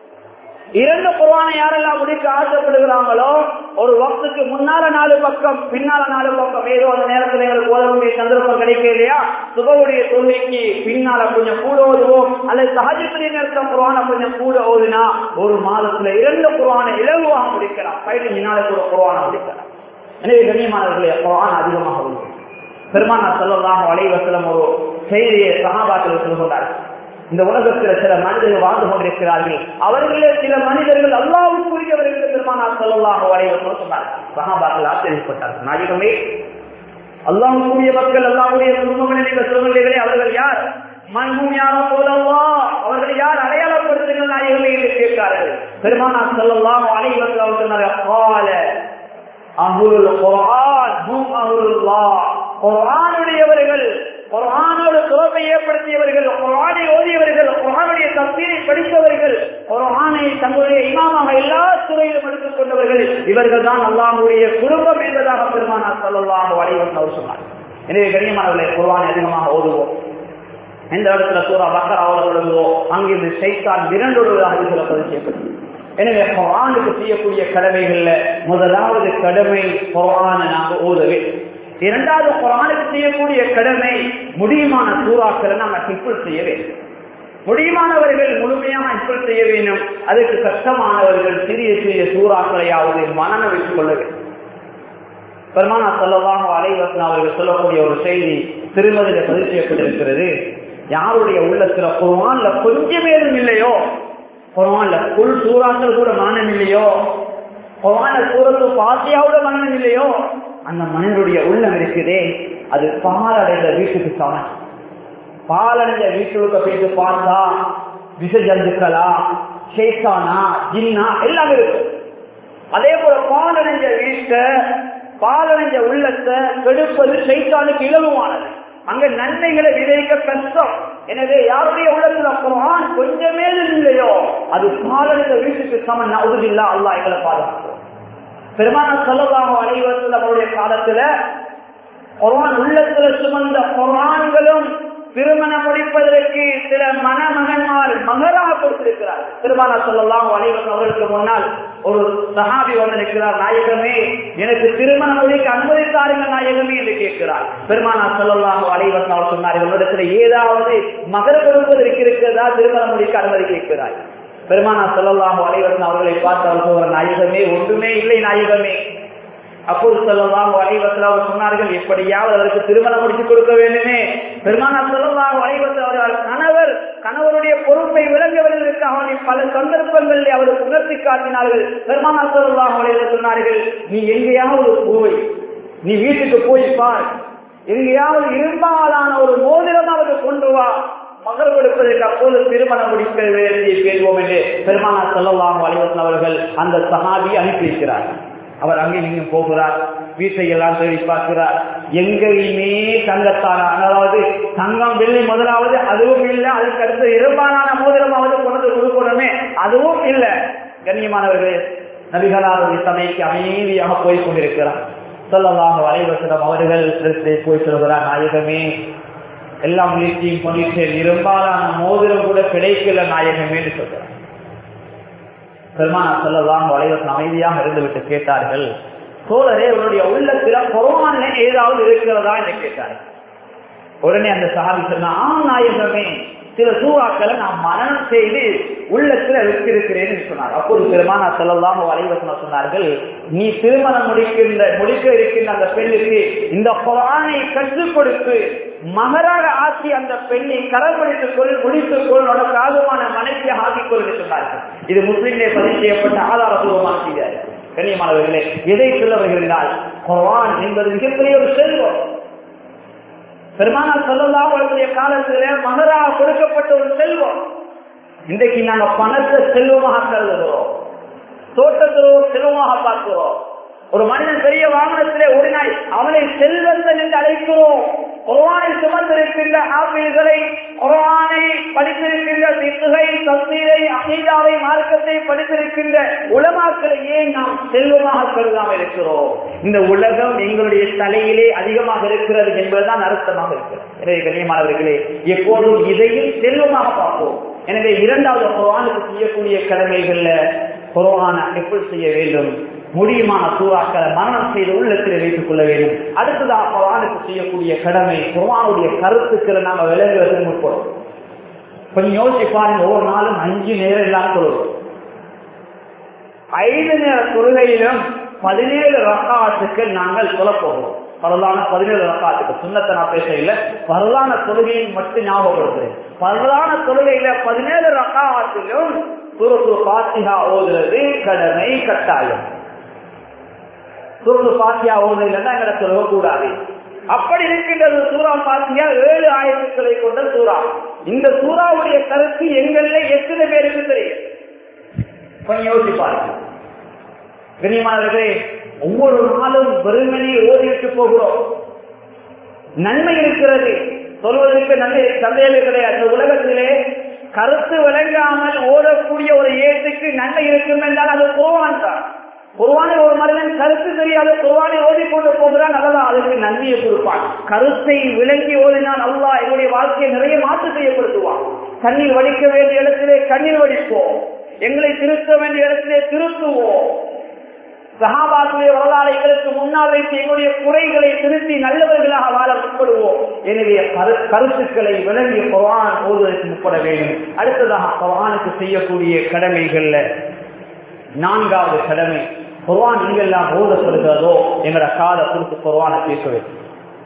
[SPEAKER 1] இரண்டு குரானை யாரெல்லாம் முடிக்க ஆசைப்படுகிறாங்களோ ஒரு வக்துக்கு முன்னால நாலு பக்கம் பின்னால நாலு பக்கம் ஏதோ அந்த நேரத்தில் எங்களுக்கு ஓதக்கூடிய சந்தர்ப்பம் கிடைக்கலையா சுபவுடைய தொழுகைக்கு பின்னால கொஞ்சம் கூட ஓதுவோம் அல்லது சகஜத்துடைய நேரத்தில் குரான கொஞ்சம் கூட ஓதுனா ஒரு மாதத்துல இரண்டு குரானை இலகுவாக முடிக்கலாம் பதினஞ்சு நாளுக்கு ஒரு குரானை முடிக்கலாம் எனவே கண்ணியமானவர்களே குரான் அதிகமாக ஓதுவோம் பெருமானா சொல்லலாம் வலைவசலம் ஒரு செய்தியை சகாபாத்தில் சொல்லுகிறார் இந்த உலகத்தில் சில மனிதர்கள் வாழ்ந்து கொண்டிருக்கிறார்கள் அவர்களே சில மனிதர்கள் அல்லாவுக்குரியவர்கள் பெருமானார் சொல்லலாம் வலைவசலம் சொன்னார் சகாபாக்கள் ஆச்சரியப்பட்டார்கள் நாயகமே அல்லாவுக்குரிய மக்கள் அல்லாவுடைய குடும்பங்களை நீங்கள் சொல்லுங்களே அவர்கள் யார் மன்மூம் யாரோ போலவா அவர்கள் யார் அடையாளப்படுத்துங்கள் நாயகமே என்று கேட்கிறார்கள் பெருமானார் சொல்லலாம் வலைவசலம் சொன்னார் அகுல் குரான் ஹும் அகுல்லா குரானுடையவர்கள் குரானோடு தொடர்பை ஏற்படுத்தியவர்கள் குரானை ஓதியவர்கள் குரானுடைய தப்பீரை படித்தவர்கள் குரானை தங்களுடைய இமாமாக எல்லா துறையிலும் எடுத்துக் கொண்டவர்கள் இவர்கள் தான் அல்லாமுடைய குடும்பம் என்பதாக பெருமானார் சொல்லலாம் வலைவன் அவர் சொன்னார் எனவே கண்ணியமானவர்களை குரானை அதிகமாக ஓதுவோம் எந்த இடத்துல சூறா பக்கர் அவர்களுதோ அங்கிருந்து சைத்தான் விரண்டொடுவதாக சில பதிவு செய்யப்படும் எனவே குரானுக்கு செய்யக்கூடிய கடமைகள்ல முதலாவது கடமை குரானை நாங்கள் ஓதவே இரண்டாவது குரானுக்கு செய்யக்கூடிய கடமை முடியுமான சூறாக்களை நாங்கள் ஹிப்புல் செய்ய வேண்டும் முடியுமானவர்கள் முழுமையாக ஹிப்புல் செய்ய வேண்டும் அதுக்கு கஷ்டமானவர்கள் சிறிய சிறிய சூறாக்களையாவது மனன வைத்துக் கொள்ள வேண்டும் பெருமானா சொல்லவாக அலைவசன் அவர்கள் சொல்லக்கூடிய ஒரு செய்தி திருமதியில பதிவு செய்யப்பட்டிருக்கிறது யாருடைய உள்ளத்துல குரான்ல கொஞ்சம் ஏதும் இல்லையோ குரான்ல புல் சூறாக்கள் கூட மரணம் இல்லையோ குரான சூரத்து பாசியாவோட மரணம் இல்லையோ அந்த மனிதனுடைய உள்ளம் இருக்குதே அது பாலடைந்த வீட்டுக்கு சமன் பாலடைந்த வீட்டுக்கு போயிட்டு பார்த்தா விஷ ஜந்துக்களா ஷேத்தானா ஜின்னா எல்லாம் இருக்கு அதே போல பாலடைஞ்ச வீட்டை பாலடைஞ்ச உள்ளத்தை கெடுப்பது சைத்தானுக்கு இலவுமானது அங்க நன்மைகளை விதைக்க கஷ்டம் எனவே யாருடைய உள்ளத்துல குரான் கொஞ்சமே இல்லையோ அது பாலடைந்த வீட்டுக்கு சமன் உறுதியில்லா அல்லா எங்களை பாதுகாக்கிறோம் பெருமான சொல்லலாம் அனைவரும் அவருடைய காலத்துல குரான் உள்ளத்துல சுமந்த குரான்களும் திருமணம் முடிப்பதற்கு சில மணமகன்மார் மகராக கொடுத்திருக்கிறார் திருமண சொல்லலாம் அனைவரும் அவர்களுக்கு முன்னால் ஒரு சஹாபி வந்திருக்கிறார் நாயகமே எனக்கு திருமணம் முடிக்க அனுமதித்தாருங்க நாயகமே என்று கேட்கிறார் பெருமானா சொல்லலாம் அனைவரும் அவர் சொன்னார் இவரிடத்துல ஏதாவது மகர கொடுப்பதற்கு இருக்கிறதா திருமணம் முடிக்க அனுமதி கேட்கிறார் பெருமானா சொல்லலாம் அனைவரும் அவர்களை பார்த்து அவர் சொல்ற நாயகமே ஒன்றுமே இல்லை நாயகமே அப்போது சொல்லலாம் அலைவத்தில் அவர் சொன்னார்கள் எப்படியாவது அவருக்கு திருமணம் முடித்து கொடுக்க வேண்டுமே பெருமானா சொல்லலாம் அலைவத்தில் அவர்கள் கணவர் கணவருடைய பொறுப்பை விளங்கவர்களுக்கு அவனை பல சந்தர்ப்பங்களில் அவருக்கு உணர்த்தி காட்டினார்கள் பெருமானா சொல்லலாம் அலைவ சொன்னார்கள் நீ எங்கேயாவது போய் நீ வீட்டுக்கு போய் பார் எங்கேயாவது இரும்பாலான ஒரு மோதிரம் அவருக்கு கொண்டு வா மகர் கொடுப்பதற்கு அப்போது திருமணம் முடிக்க வேண்டிய கேள்வோம் என்று பெருமானா சொல்லலாம் அலைவசன் அவர்கள் அந்த சகாபியை அனுப்பி வைக்கிறார் அவர் அங்கே நீங்க போகிறார் வீட்டை எல்லாம் தேடி பார்க்கிறார் எங்கேயுமே தங்கத்தான அதாவது தங்கம் வெள்ளி முதலாவது அதுவும் இல்லை அதுக்கு அடுத்து இரும்பாலான மோதிரமாவது கொண்டு கொடுக்கணுமே அதுவும் இல்லை கண்ணியமானவர்களே நபிகளாருடைய சபைக்கு அமைதியாக போய் கொண்டிருக்கிறார் சொல்லலாம் வலைவசனம் அவர்கள் போய் சொல்கிறார் நாயகமே எல்லாம் முயற்சியும் பண்ணிட்டு இரும்பாலான மோதிரம் கூட கிடைக்கல நாயகமே என்று சொல்கிறார் பெருமானா சொல்லலாம் வலைவசன் அமைதியாக இருந்துவிட்டு கேட்டார்கள் சோழரே உன்னுடைய உள்ளத்துல கொரோனா ஏதாவது இருக்கிறதா என்று கேட்டார்கள் உடனே அந்த சகாபி சொன்னா ஆம் நாயகமே சில சூறாக்களை நான் மரணம் செய்து உள்ளத்துல வச்சிருக்கிறேன்னு சொன்னார் அப்போது பெருமானா செல்லலாம் வலைவசனம் சொன்னார்கள் நீ திருமணம் முடிக்கின்ற முடிக்க இருக்கின்ற அந்த பெண்ணுக்கு இந்த குரானை கற்றுக் கொடுத்து மகராக ஆக்கி அந்த பெண்ணை கரப்படுத்திக் கொள் முடித்துக் கொள் உனக்கு ஆகுமான மனைவியாக ஆக்கிக் கொள் என்று சொன்னார்கள் இது முஸ்லிம்லே பதிவு செய்யப்பட்ட ஆதாரபூர்வமான செய்தார் கண்ணியமானவர்களே எதை சொல்ல வருகிறால் குரான் என்பது மிகப்பெரிய ஒரு செல்வம் பெருமானார் சொல்லலாம் அவர்களுடைய காலத்துல மகரா கொடுக்கப்பட்ட ஒரு செல்வம் இன்றைக்கு நாங்க பணத்தை செல்வமாக கருதுகிறோம் தோட்டத்திலோ செல்வமாக பார்க்கிறோம் ஒரு மனிதன் பெரிய வாகனத்திலே ஓடினாய் அவனை செல்வந்தன் என்று அழைக்கிறோம் குரானை சுமந்திருக்கின்ற ஆப்பிள்களை குரானை படித்திருக்கின்ற சித்துகை தஸ்மீரை அகீதாவை மார்க்கத்தை படித்திருக்கின்ற உலமாக்களை ஏன் நாம் செல்வமாக கருதாமல் இருக்கிறோம் இந்த உலகம் எங்களுடைய தலையிலே அதிகமாக இருக்கிறது என்பதுதான் அர்த்தமாக இருக்கிறது எனவே கண்ணியமானவர்களே எப்போதும் இதையும் செல்வமாக பார்ப்போம் எனவே இரண்டாவது குரானுக்கு செய்யக்கூடிய கடமைகள்ல குரான எப்படி செய்ய வேண்டும் முடியுமான சூறாக்களை மரணம் செய்து உள்ளத்தில் வைத்துக் கொள்ள வேண்டும் அடுத்ததாக குரானுக்கு செய்யக்கூடிய கடமை குரானுடைய கருத்துக்களை நாம விளங்குவதற்கு முற்படும் கொஞ்சம் யோசிச்சு பாருங்க ஒவ்வொரு நாளும் அஞ்சு நேரம் எல்லாம் சொல்லுவோம் ஐந்து நேர தொழுகையிலும் பதினேழு ரக்காத்துக்கள் நாங்கள் சொல்லப்போகிறோம் பரலான பதினேழு ரக்காத்துக்கு சுண்ணத்தை நான் பேச இல்லை பரலான தொழுகையை மட்டும் ஞாபகப்படுத்துறேன் பரலான தொழுகையில பதினேழு ரக்காத்திலும் சுரத்து பாத்திகா ஓதுறது கடமை கட்டாயம் சுரத்து பாத்தியா ஓதுறதுல எங்களை சொல்ல கூடாது அப்படி இருக்கின்றது சூறா பாத்தியா ஏழு ஆயிரத்துக்களை கொண்ட சூறா இந்த சூறாவுடைய கருத்து எங்கள்ல எத்தனை பேருக்கு தெரியும் கொஞ்சம் யோசிப்பாரு கண்ணியமானவர்களே ஒவ்வொரு நாளும் வெறுமனே ஓதிவிட்டு போகிறோம் நன்மை இருக்கிறது சொல்வதற்கு நன்மை சந்தேகமே கிடையாது அந்த உலகத்திலே கருத்து விளங்காமல் ஓடக்கூடிய ஒரு ஏட்டுக்கு நன்மை இருக்கும் என்றால் அது குருவான் தான் குருவானை ஒரு மனிதன் கருத்து தெரியாத குருவானை ஓதி கொண்டு போகிறான் அல்லதா அதற்கு நன்மையை கொடுப்பான் கருத்தை விளங்கி ஓதினால் அல்லா என்னுடைய வாழ்க்கையை நிறைய மாற்று செய்யப்படுத்துவான் கண்ணீர் வடிக்க வேண்டிய இடத்திலே கண்ணீர் வடிப்போம் எங்களை திருத்த வேண்டிய இடத்திலே திருத்துவோம் சகாபாத்துடைய வரலாறு எங்களுக்கு முன்னால் வைத்து எங்களுடைய குறைகளை திருத்தி நல்லவர்களாக வாழ முற்படுவோம் எனவே கருத்துக்களை விளங்கிய குரான் ஓதுவதற்கு முற்பட வேண்டும் அடுத்ததாக குரானுக்கு செய்யக்கூடிய கடமைகள்ல நான்காவது கடமை குர்வான் எங்கெல்லாம் ஓதப்படுகிறதோ எங்களோட காலை கொடுத்து குர்வானை கேட்க வேண்டும்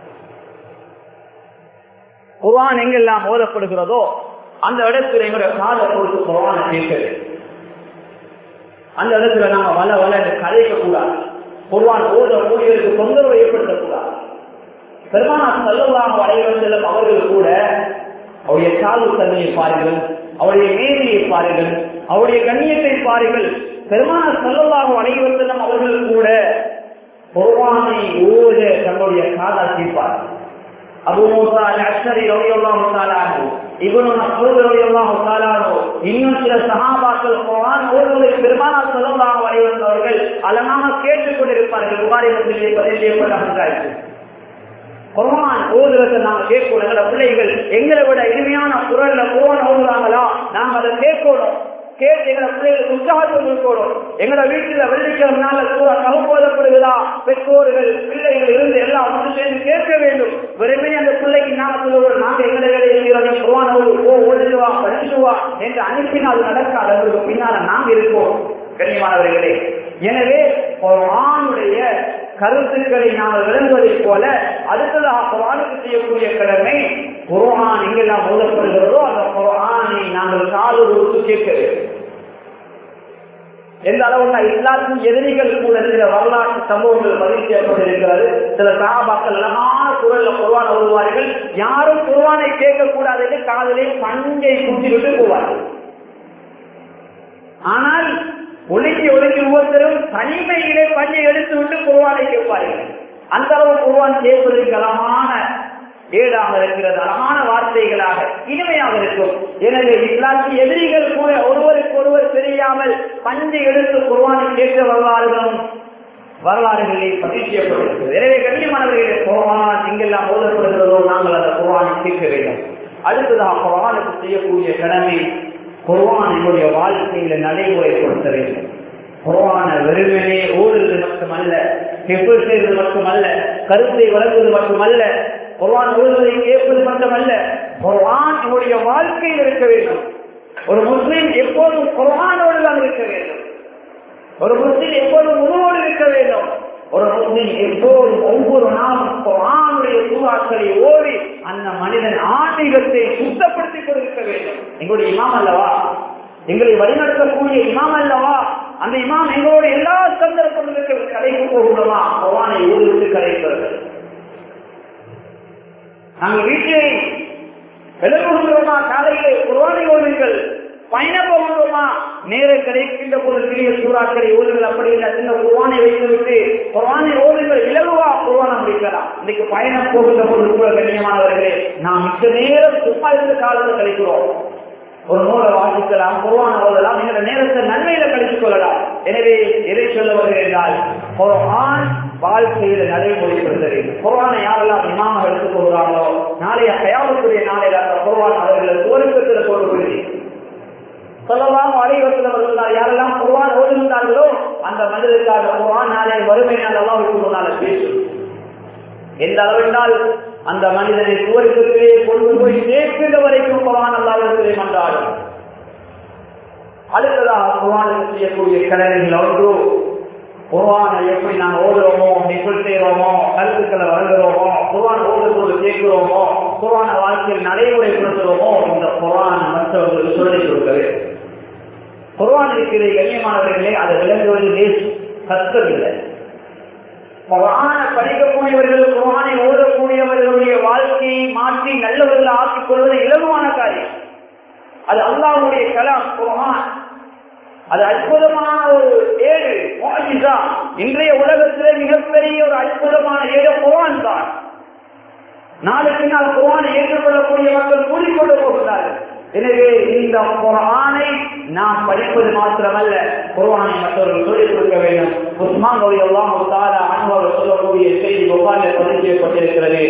[SPEAKER 1] குர்வான் எங்கெல்லாம் ஓதப்படுகிறதோ அந்த இடத்துல எங்களோட காலை கொடுத்து குர்வானை கேட்க வேண்டும் அந்த இடத்துல நாம வள வள கதைக்க கூடாது குர்வான் ஓத ஊழியருக்கு தொந்தரவு ஏற்படுத்தக்கூடாது பெருமானா செல்லலாம் வரைவந்தலும் அவர்கள் கூட அவருடைய சாது தன்மையை பாருங்கள் அவருடைய மேதையை பாருங்கள் அவருடைய கண்ணியத்தை பாருங்கள் பெருமான செல்லலாக அனைவரும் அவர்கள் கூட குர்வானை ஓத தங்களுடைய காதால் கேட்பார் அபு மூசா அஷ்டரி ரவியல்லாஹு தாலானு இவனு மசூத் ரவியல்லாஹு தாலானு இன்னும் சில சஹாபாக்கள் குர்ஆன் ஓதுவதை பெருமானா ஸல்லல்லாஹு அலைஹி வஸல்லம் அவர்கள் அலமாக கேட்டுக் கொண்டிருப்பார்கள் புகாரி மத்தியிலே பதிவு செய்யப்பட்ட குர்ஆன் ஓதுறதை நாங்க கேட்கணும் எங்களோட பிள்ளைகள் எங்களை விட இனிமையான குரல்ல குர்ஆன் ஓதுறாங்களா நாங்க அதை கேட்கணும் கேட்டு எங்களை பிள்ளைகளுக்கு உற்சாகத்தை இருக்கணும் எங்களோட வீட்டுல வெள்ளிக்கிழமை நாள் கூட கவப்போதப்படுகிறதா பெற்றோர்கள் பிள்ளைகள் இருந்து எல்லாம் ஒன்று சேர்ந்து கேட்க வேண்டும் வெறுமே அந்த பிள்ளைக்கு நாம சொல்லுவோம் நாங்க எங்களை வேலை குருவான ஓ ஓடிட்டு வா படிச்சுட்டு வா என்று அனுப்பினால் அது நடக்காது அவருக்கு பின்னால நாங்க இருக்கோம் கண்ணியமானவர்களே எனவே ஆணுடைய கருத்துக்களை நாங்கள் விளங்குவதைப் போல அடுத்ததாக குரானுக்கு செய்யக்கூடிய கடமை குரான் எங்கெல்லாம் ஓதப்படுகிறதோ அந்த குரானை நாங்கள் காதொரு கேட்க வேண்டும் எந்த அளவுனா எல்லாருக்கும் எதிரிகள் கூட சில வரலாற்று சம்பவங்கள் பதிவு செய்யப்பட்டிருக்கிறது சில சாபாக்கள் அழகான குரல்ல குருவான ஓடுவார்கள் யாரும் குருவானை கேட்கக்கூடாது என்று காதலே பஞ்சை குத்திவிட்டு போவார்கள் ஆனால் ஒழுங்கி ஒழுங்கி ஒவ்வொருத்தரும் தனிமையிலே பஞ்சை எடுத்து விட்டு குருவானை கேட்பார்கள் அந்த அளவு குர்ஆன் கேட்பதற்கு அழகான ஏடாக இருக்கிறது அழகான வார்த்தைகளாக இனிமையாக இருக்கும் எனவே இஸ்லாத்திய எதிரிகள் கூட ஒருவருக்கு ஒருவர் தெரியாமல் பஞ்சு எடுத்து குர்ஆனை கேட்க வரலாறுகளும் வரலாறுகளில் பதிவு செய்யப்பட்டிருக்கிறது எனவே கண்ணியமானவர்களே குர்ஆன் எங்கெல்லாம் ஓதப்படுகிறதோ நாங்கள் அந்த குர்ஆனை கேட்க வேண்டும் அடுத்ததாக குர்ஆனுக்கு செய்யக்கூடிய கடமை குர்ஆன் என்னுடைய வாழ்க்கையில நடைமுறைப்படுத்த வேண்டும் குர்ஆன வெறுமனே ஓடுவது மட்டுமல்ல ஹிஃபுல் செய்வது மட்டுமல்ல கருத்தை வழங்குவது மட்டுமல்ல குர்ஆன் ஓடுவதை கேட்பது மட்டுமல்ல குர்ஆன் என்னுடைய வாழ்க்கையில் இருக்க வேண்டும் ஒரு முஸ்லிம் எப்போதும் குர்ஆனோடு தான் இருக்க வேண்டும் ஒரு முஸ்லிம் எப்போதும் உருவோடு இருக்க வேண்டும் ஒரு முஸ்லிம் எப்போதும் ஒவ்வொரு நாளும் குர்ஆனுடைய சூறாக்களை ஓடி அந்த மனிதன் ஆன்மீகத்தை சுத்தப்படுத்திக் கொண்டிருக்க வேண்டும் எங்களுடைய இமாம் அல்லவா எங்களை வழிநடத்தக்கூடிய இமாம் அல்லவா அந்த இமாம் எங்களோட எல்லா சந்தர்ப்பங்களுக்கு கடைக்கு போகிறோமா குர்ஆனை ஊருக்கு கடைப்பவர்கள் நாங்கள் வீட்டிலே விலகுகிறோமா காலையிலே குர்ஆனை ஓடுங்கள் பயணம் போகிறோமா நேரம் கிடைக்கின்ற போது சிறிய சூறாக்களை ஓடுங்கள் அப்படி இல்லை சின்ன குர்ஆனை வைத்துவிட்டு குர்ஆனை ஓடுங்கள் இலகுவா குர்ஆனை முடிக்கலாம் இன்னைக்கு பயணம் போகின்ற போது கூட கண்ணியமானவர்களே நாம் மிக்க நேரம் சும்மா இருந்த காலத்தில் கழிக்கிறோம் ஒரு நூலை வாசிக்கலாம் குர்ஆன் ஓதலாம் என்ற நேரத்தை நன்மையில கழித்துக் கொள்ளலாம் எனவே எதை சொல்ல வருகிறால் குர்ஆன் வாழ்க்கையில நடைமுறைப்படுத்த வேண்டும் குர்ஆனை யாரெல்லாம் இமாம எடுத்துக் கொள்கிறாங்களோ நாளைய கயாமத்துடைய நாளையில அந்த குர்ஆன் அவர்களுக்கு ஒருக்கத்தில் கொண்டு சொல்லலாம் அலைவசல் அவர்கள் யாரெல்லாம் குர்ஆன் ஓதுகின்றார்களோ அந்த மனிதருக்காக குர்ஆன் நாளை வறுமை நாள் எல்லாம் முன்னால பேசும் எந்த அளவென்றால் அந்த மனிதனை சுவர்க்கத்திலே கொண்டு போய் சேர்க்கின்ற வரைக்கும் குரான் அல்லாவிடத்திலே மன்றாடும் அடுத்ததாக குரானுக்கு செய்யக்கூடிய கடமைகள் ஒன்று குரானை எப்படி நாங்கள் ஓதுறோமோ நிகழ் செய்கிறோமோ கருத்துக்களை வழங்குறோமோ குரான் ஓதுறதோடு கேட்கிறோமோ குரான வாழ்க்கையில் நடைமுறைப்படுத்துகிறோமோ இந்த குரான் மற்றவர்களுக்கு சொல்லிக் கொடுக்கவே குரான் இருக்கிற கண்ணியமானவர்களே அதை விளங்குவது லேசு கஷ்டமில்லை குரான படிக்கக்கூடியவர்கள் குரானை ஓதக்கூடியவர்களுடைய வாழ்க்கையை மாற்றி நல்லவர்கள் ஆக்கிக் கொள்வது இலகுவான காரியம் அது அல்லாவுடைய கலாம் குரான் அது அற்புதமான ஒரு ஏடு மோஜிசா இன்றைய உலகத்திலே மிகப்பெரிய ஒரு அற்புதமான ஏடு குரான் தான் நாளுக்கு நாள் குரானை ஏற்றுக்கொள்ளக்கூடிய மக்கள் கூறிக்கொண்டு போகிறார்கள் எனவே இந்த குரானை நாம் படிப்பது மாத்திரமல்ல குரானை மற்றவர்கள் சொல்லிக் கொடுக்க வேண்டும் உஸ்மான் ரவி எல்லாம் அனுபவம் சொல்லக்கூடிய செய்தி புகாரில் பதிவு செய்யப்பட்டிருக்கிறது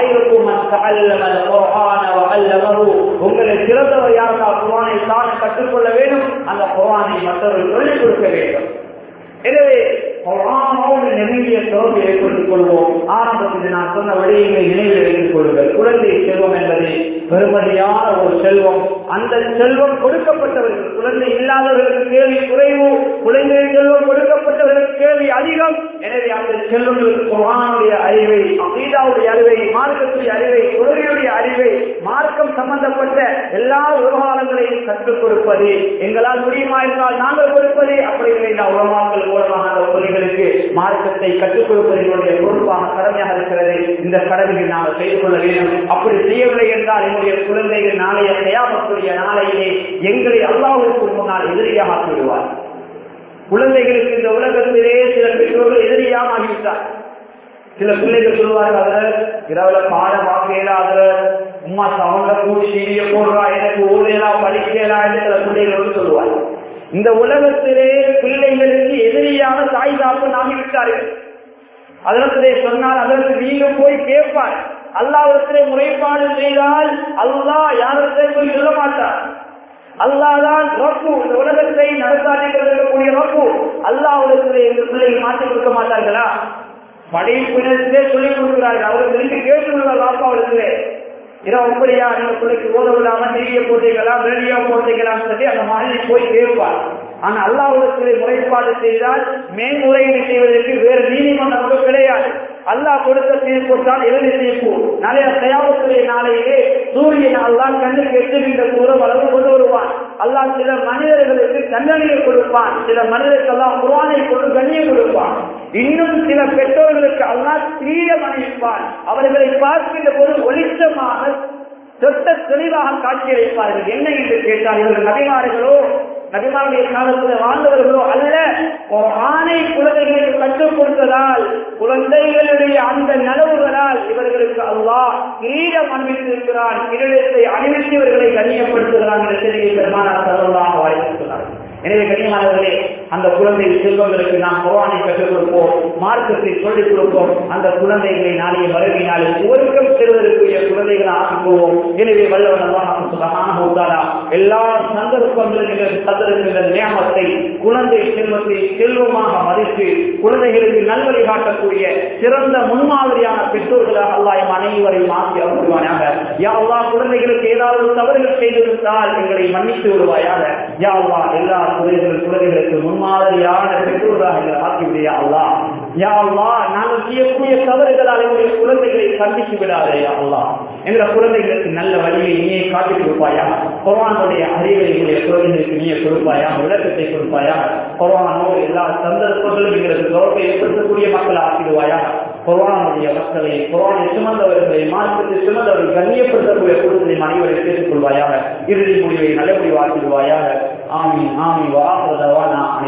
[SPEAKER 1] உங்களை சிறந்தவர் யாருக்கால் குரானை தான் கற்றுக்கொள்ள வேண்டும் அந்த குரானை மற்றவர்கள் சொல்லிக் கொடுக்க வேண்டும் எனவே குரானோடு நெருங்கிய தொடர்பு ஏற்படுத்திக் கொள்வோம் ஆரம்பத்தில் நான் சொன்ன வழியை நினைவில் வைத்துக் கொள்ளுங்கள் குழந்தை செல்வம் என்பது பெருமதியான ஒரு செல்வம் அந்த செல்வம் கொடுக்கப்பட்டவர்கள் குழந்தை இல்லாதவர்களுக்கு கேள்வி குறைவு குழந்தை செல்வம் கொடுக்கப்பட்டவர்களுக்கு கேள்வி அதிகம் எனவே அந்த செல்வங்களுக்கு குரானுடைய அறிவை அமீதாவுடைய அறிவை மார்க்கத்துடைய அறிவை குழந்தையுடைய அறிவை மார்க்கம் சம்பந்தப்பட்ட எல்லா விவகாரங்களையும் கற்றுக் கொடுப்பது எங்களால் முடியுமா இருந்தால் நாங்கள் கொடுப்பது அப்படி இல்லை உலமாக்கள் மூலமாக அந்த குழந்தைகளுக்கு மார்க்கத்தை கற்றுக் கொடுப்பது எங்களுடைய பொறுப்பாக கடமையாக இருக்கிறது இந்த கடமைகள் நாங்கள் செய்து கொள்ள வேண்டும் அப்படி செய்யவில்லை என்றால் என்னுடைய குழந்தைகள் நாளைய தயாமக்கூடிய நாளையிலே எங்களை அல்லாவுக்கு முன்னால் எதிரியாக ஆக்கிவிடுவார் குழந்தைகளுக்கு இந்த உலகத்திலே சில பெற்றோர்கள் எதிரியாக ஆகிவிட்டார் சில பிள்ளைகள் சொல்லுவார்கள் அதுல இரவுல பாடம் வாக்கையிலாத உமா சவுண்ட கூடி சீரிய போடுறா எனக்கு ஓடையலா படிக்கலாம் என்று சில பிள்ளைகள் வந்து சொல்லுவார்கள் இந்த உலகத்திலே பிள்ளைகளுக்கு எதிரியான தாய் தாப்பு ஆகிவிட்டார்கள் அதனத்திலே சொன்னால் அதற்கு நீங்க போய் கேட்பார் அல்லாவிடத்திலே முறைப்பாடு செய்தால் அல்லாஹ் யாரிடத்திலே போய் சொல்ல மாட்டார் அல்லாதான் ரப்பு இந்த உலகத்தை நடத்தாட்டிருக்கக்கூடிய ரப்பு அல்லாவிடத்திலே இந்த பிள்ளைகள் மாற்றி கொடுக்க மாட்டார்களா படைப்பினத்திலே சொல்லிக் கொடுக்கிறார்கள் அவர்கள் திரும்பி கேட்டுள்ளார் அப்பாவிடத்திலே இரவு அப்படியா நீங்க பிள்ளைக்கு ஓத விடாம டிவியை போட்டீங்களா ரேடியோ போட்டீங்களான்னு சொல்லி அந்த மாதிரி போய் கேட்பார் ஆனா அல்லாவுடத்திலே முறைப்பாடு செய்தால் மேன்முறையீடு செய்வதற்கு வேறு நீதிமன்றம் கிடையாது அல்லாஹ் கொடுத்த தீர்ப்பு தான் இறுதி தீர்ப்பு நாளைய தயாபத்துடைய நாளையிலே சூரியன் அல்லாஹ் கண்ணுக்கு எட்டுகின்ற தூரம் அளவு கொண்டு வருவான் அல்லாஹ் சில மனிதர்களுக்கு தண்டனையை கொடுப்பான் சில மனிதருக்கு எல்லாம் குரானை கொண்டு கண்ணியம் கொடுப்பான் இன்னும் சில பெற்றோர்களுக்கு அல்லாஹ் தீரம் அணிவிப்பான் அவர்களை பார்க்கின்ற போது ஒளிச்சமாக தொட்ட தெளிவாக காட்சியளிப்பார்கள் என்ன என்று கேட்டால் இவர்கள் நபிமார்களோ நபிமாருடைய காலத்தில் வாழ்ந்தவர்களோ அல்ல ஒரு ஆணை குழந்தைகளுக்கு கற்றுக் கொடுத்ததால் குழந்தைகளுடைய அந்த நலவுகளால் இவர்களுக்கு அல்லாஹ் கிரீடம் அணிவித்திருக்கிறான் கிரீடத்தை அணிவித்து இவர்களை கண்ணியப்படுத்துகிறான் என்ற செய்தியை பெருமானார் சல்லல்லாஹு அலைஹி வஸல்லம் எனவே கண்ணியமானவர்களே அந்த குழந்தை செல்வங்களுக்கு நாம் குரானை கற்றுக் கொடுப்போம் மார்க்கத்தை சொல்லிக் கொடுப்போம் அந்த குழந்தைகளை நாளைய வருவினாலே ஒருக்கம் பெறுவதற்குரிய குழந்தைகளை ஆக்குவோம் எனவே வல்லவன் அல்லாஹ் சுப்ஹானஹு வ தஆலா எல்லா சந்தர்ப்பங்களிலும் தந்திருக்கின்ற நியமத்தை குழந்தை செல்வத்தை செல்வமாக மதித்து குழந்தைகளுக்கு நல்வழி காட்டக்கூடிய சிறந்த முன்மாதிரியான பெற்றோர்களாக அல்லாஹ் எம் அனைவரையும் ஆக்கி அருள்வானாக யா அல்லாஹ் குழந்தைகளுக்கு ஏதாவது தவறுகள் செய்திருந்தால் எங்களை மன்னித்து விடுவாயாக யா அல்லாஹ் எல்லா குழந்தைகள் குழந்தைகளுக்கு முன்மாதிரியான பெற்றோராக எங்களை ஆக்கிவிடையா அல்லாஹ் யா அல்லாஹ் நாங்கள் செய்யக்கூடிய தவறுகளால் எங்களுடைய குழந்தைகளை கண்டித்து விடாதே யா அல்லாஹ் எங்களை குழந்தைகளுக்கு நல்ல வழியை நீயே காட்டி கொடுப்பாயா குரானுடைய அறிவை எங்களுடைய குழந்தைகளுக்கு நீயே கொடுப்பாயா விளக்கத்தை கொடுப்பாயா குரானோடு எல்லா சந்தர்ப்பங்களும் எங்களுக்கு கௌரவத்தை ஏற்படுத்தக்கூடிய மக்களை ஆக்கிடுவாயா குரானுடைய மக்களை குரானை சுமந்தவர்களை மார்க்கத்தை சுமந்தவர்கள் கண்ணியப்படுத்தக்கூடிய குழுக்களை அனைவரை கேட்டுக் கொள்வாயாக இறுதி முடிவை நல்ல முடிவாக்கிடுவாயாக ஆமீன் ஆமீன் வாக்குதவானா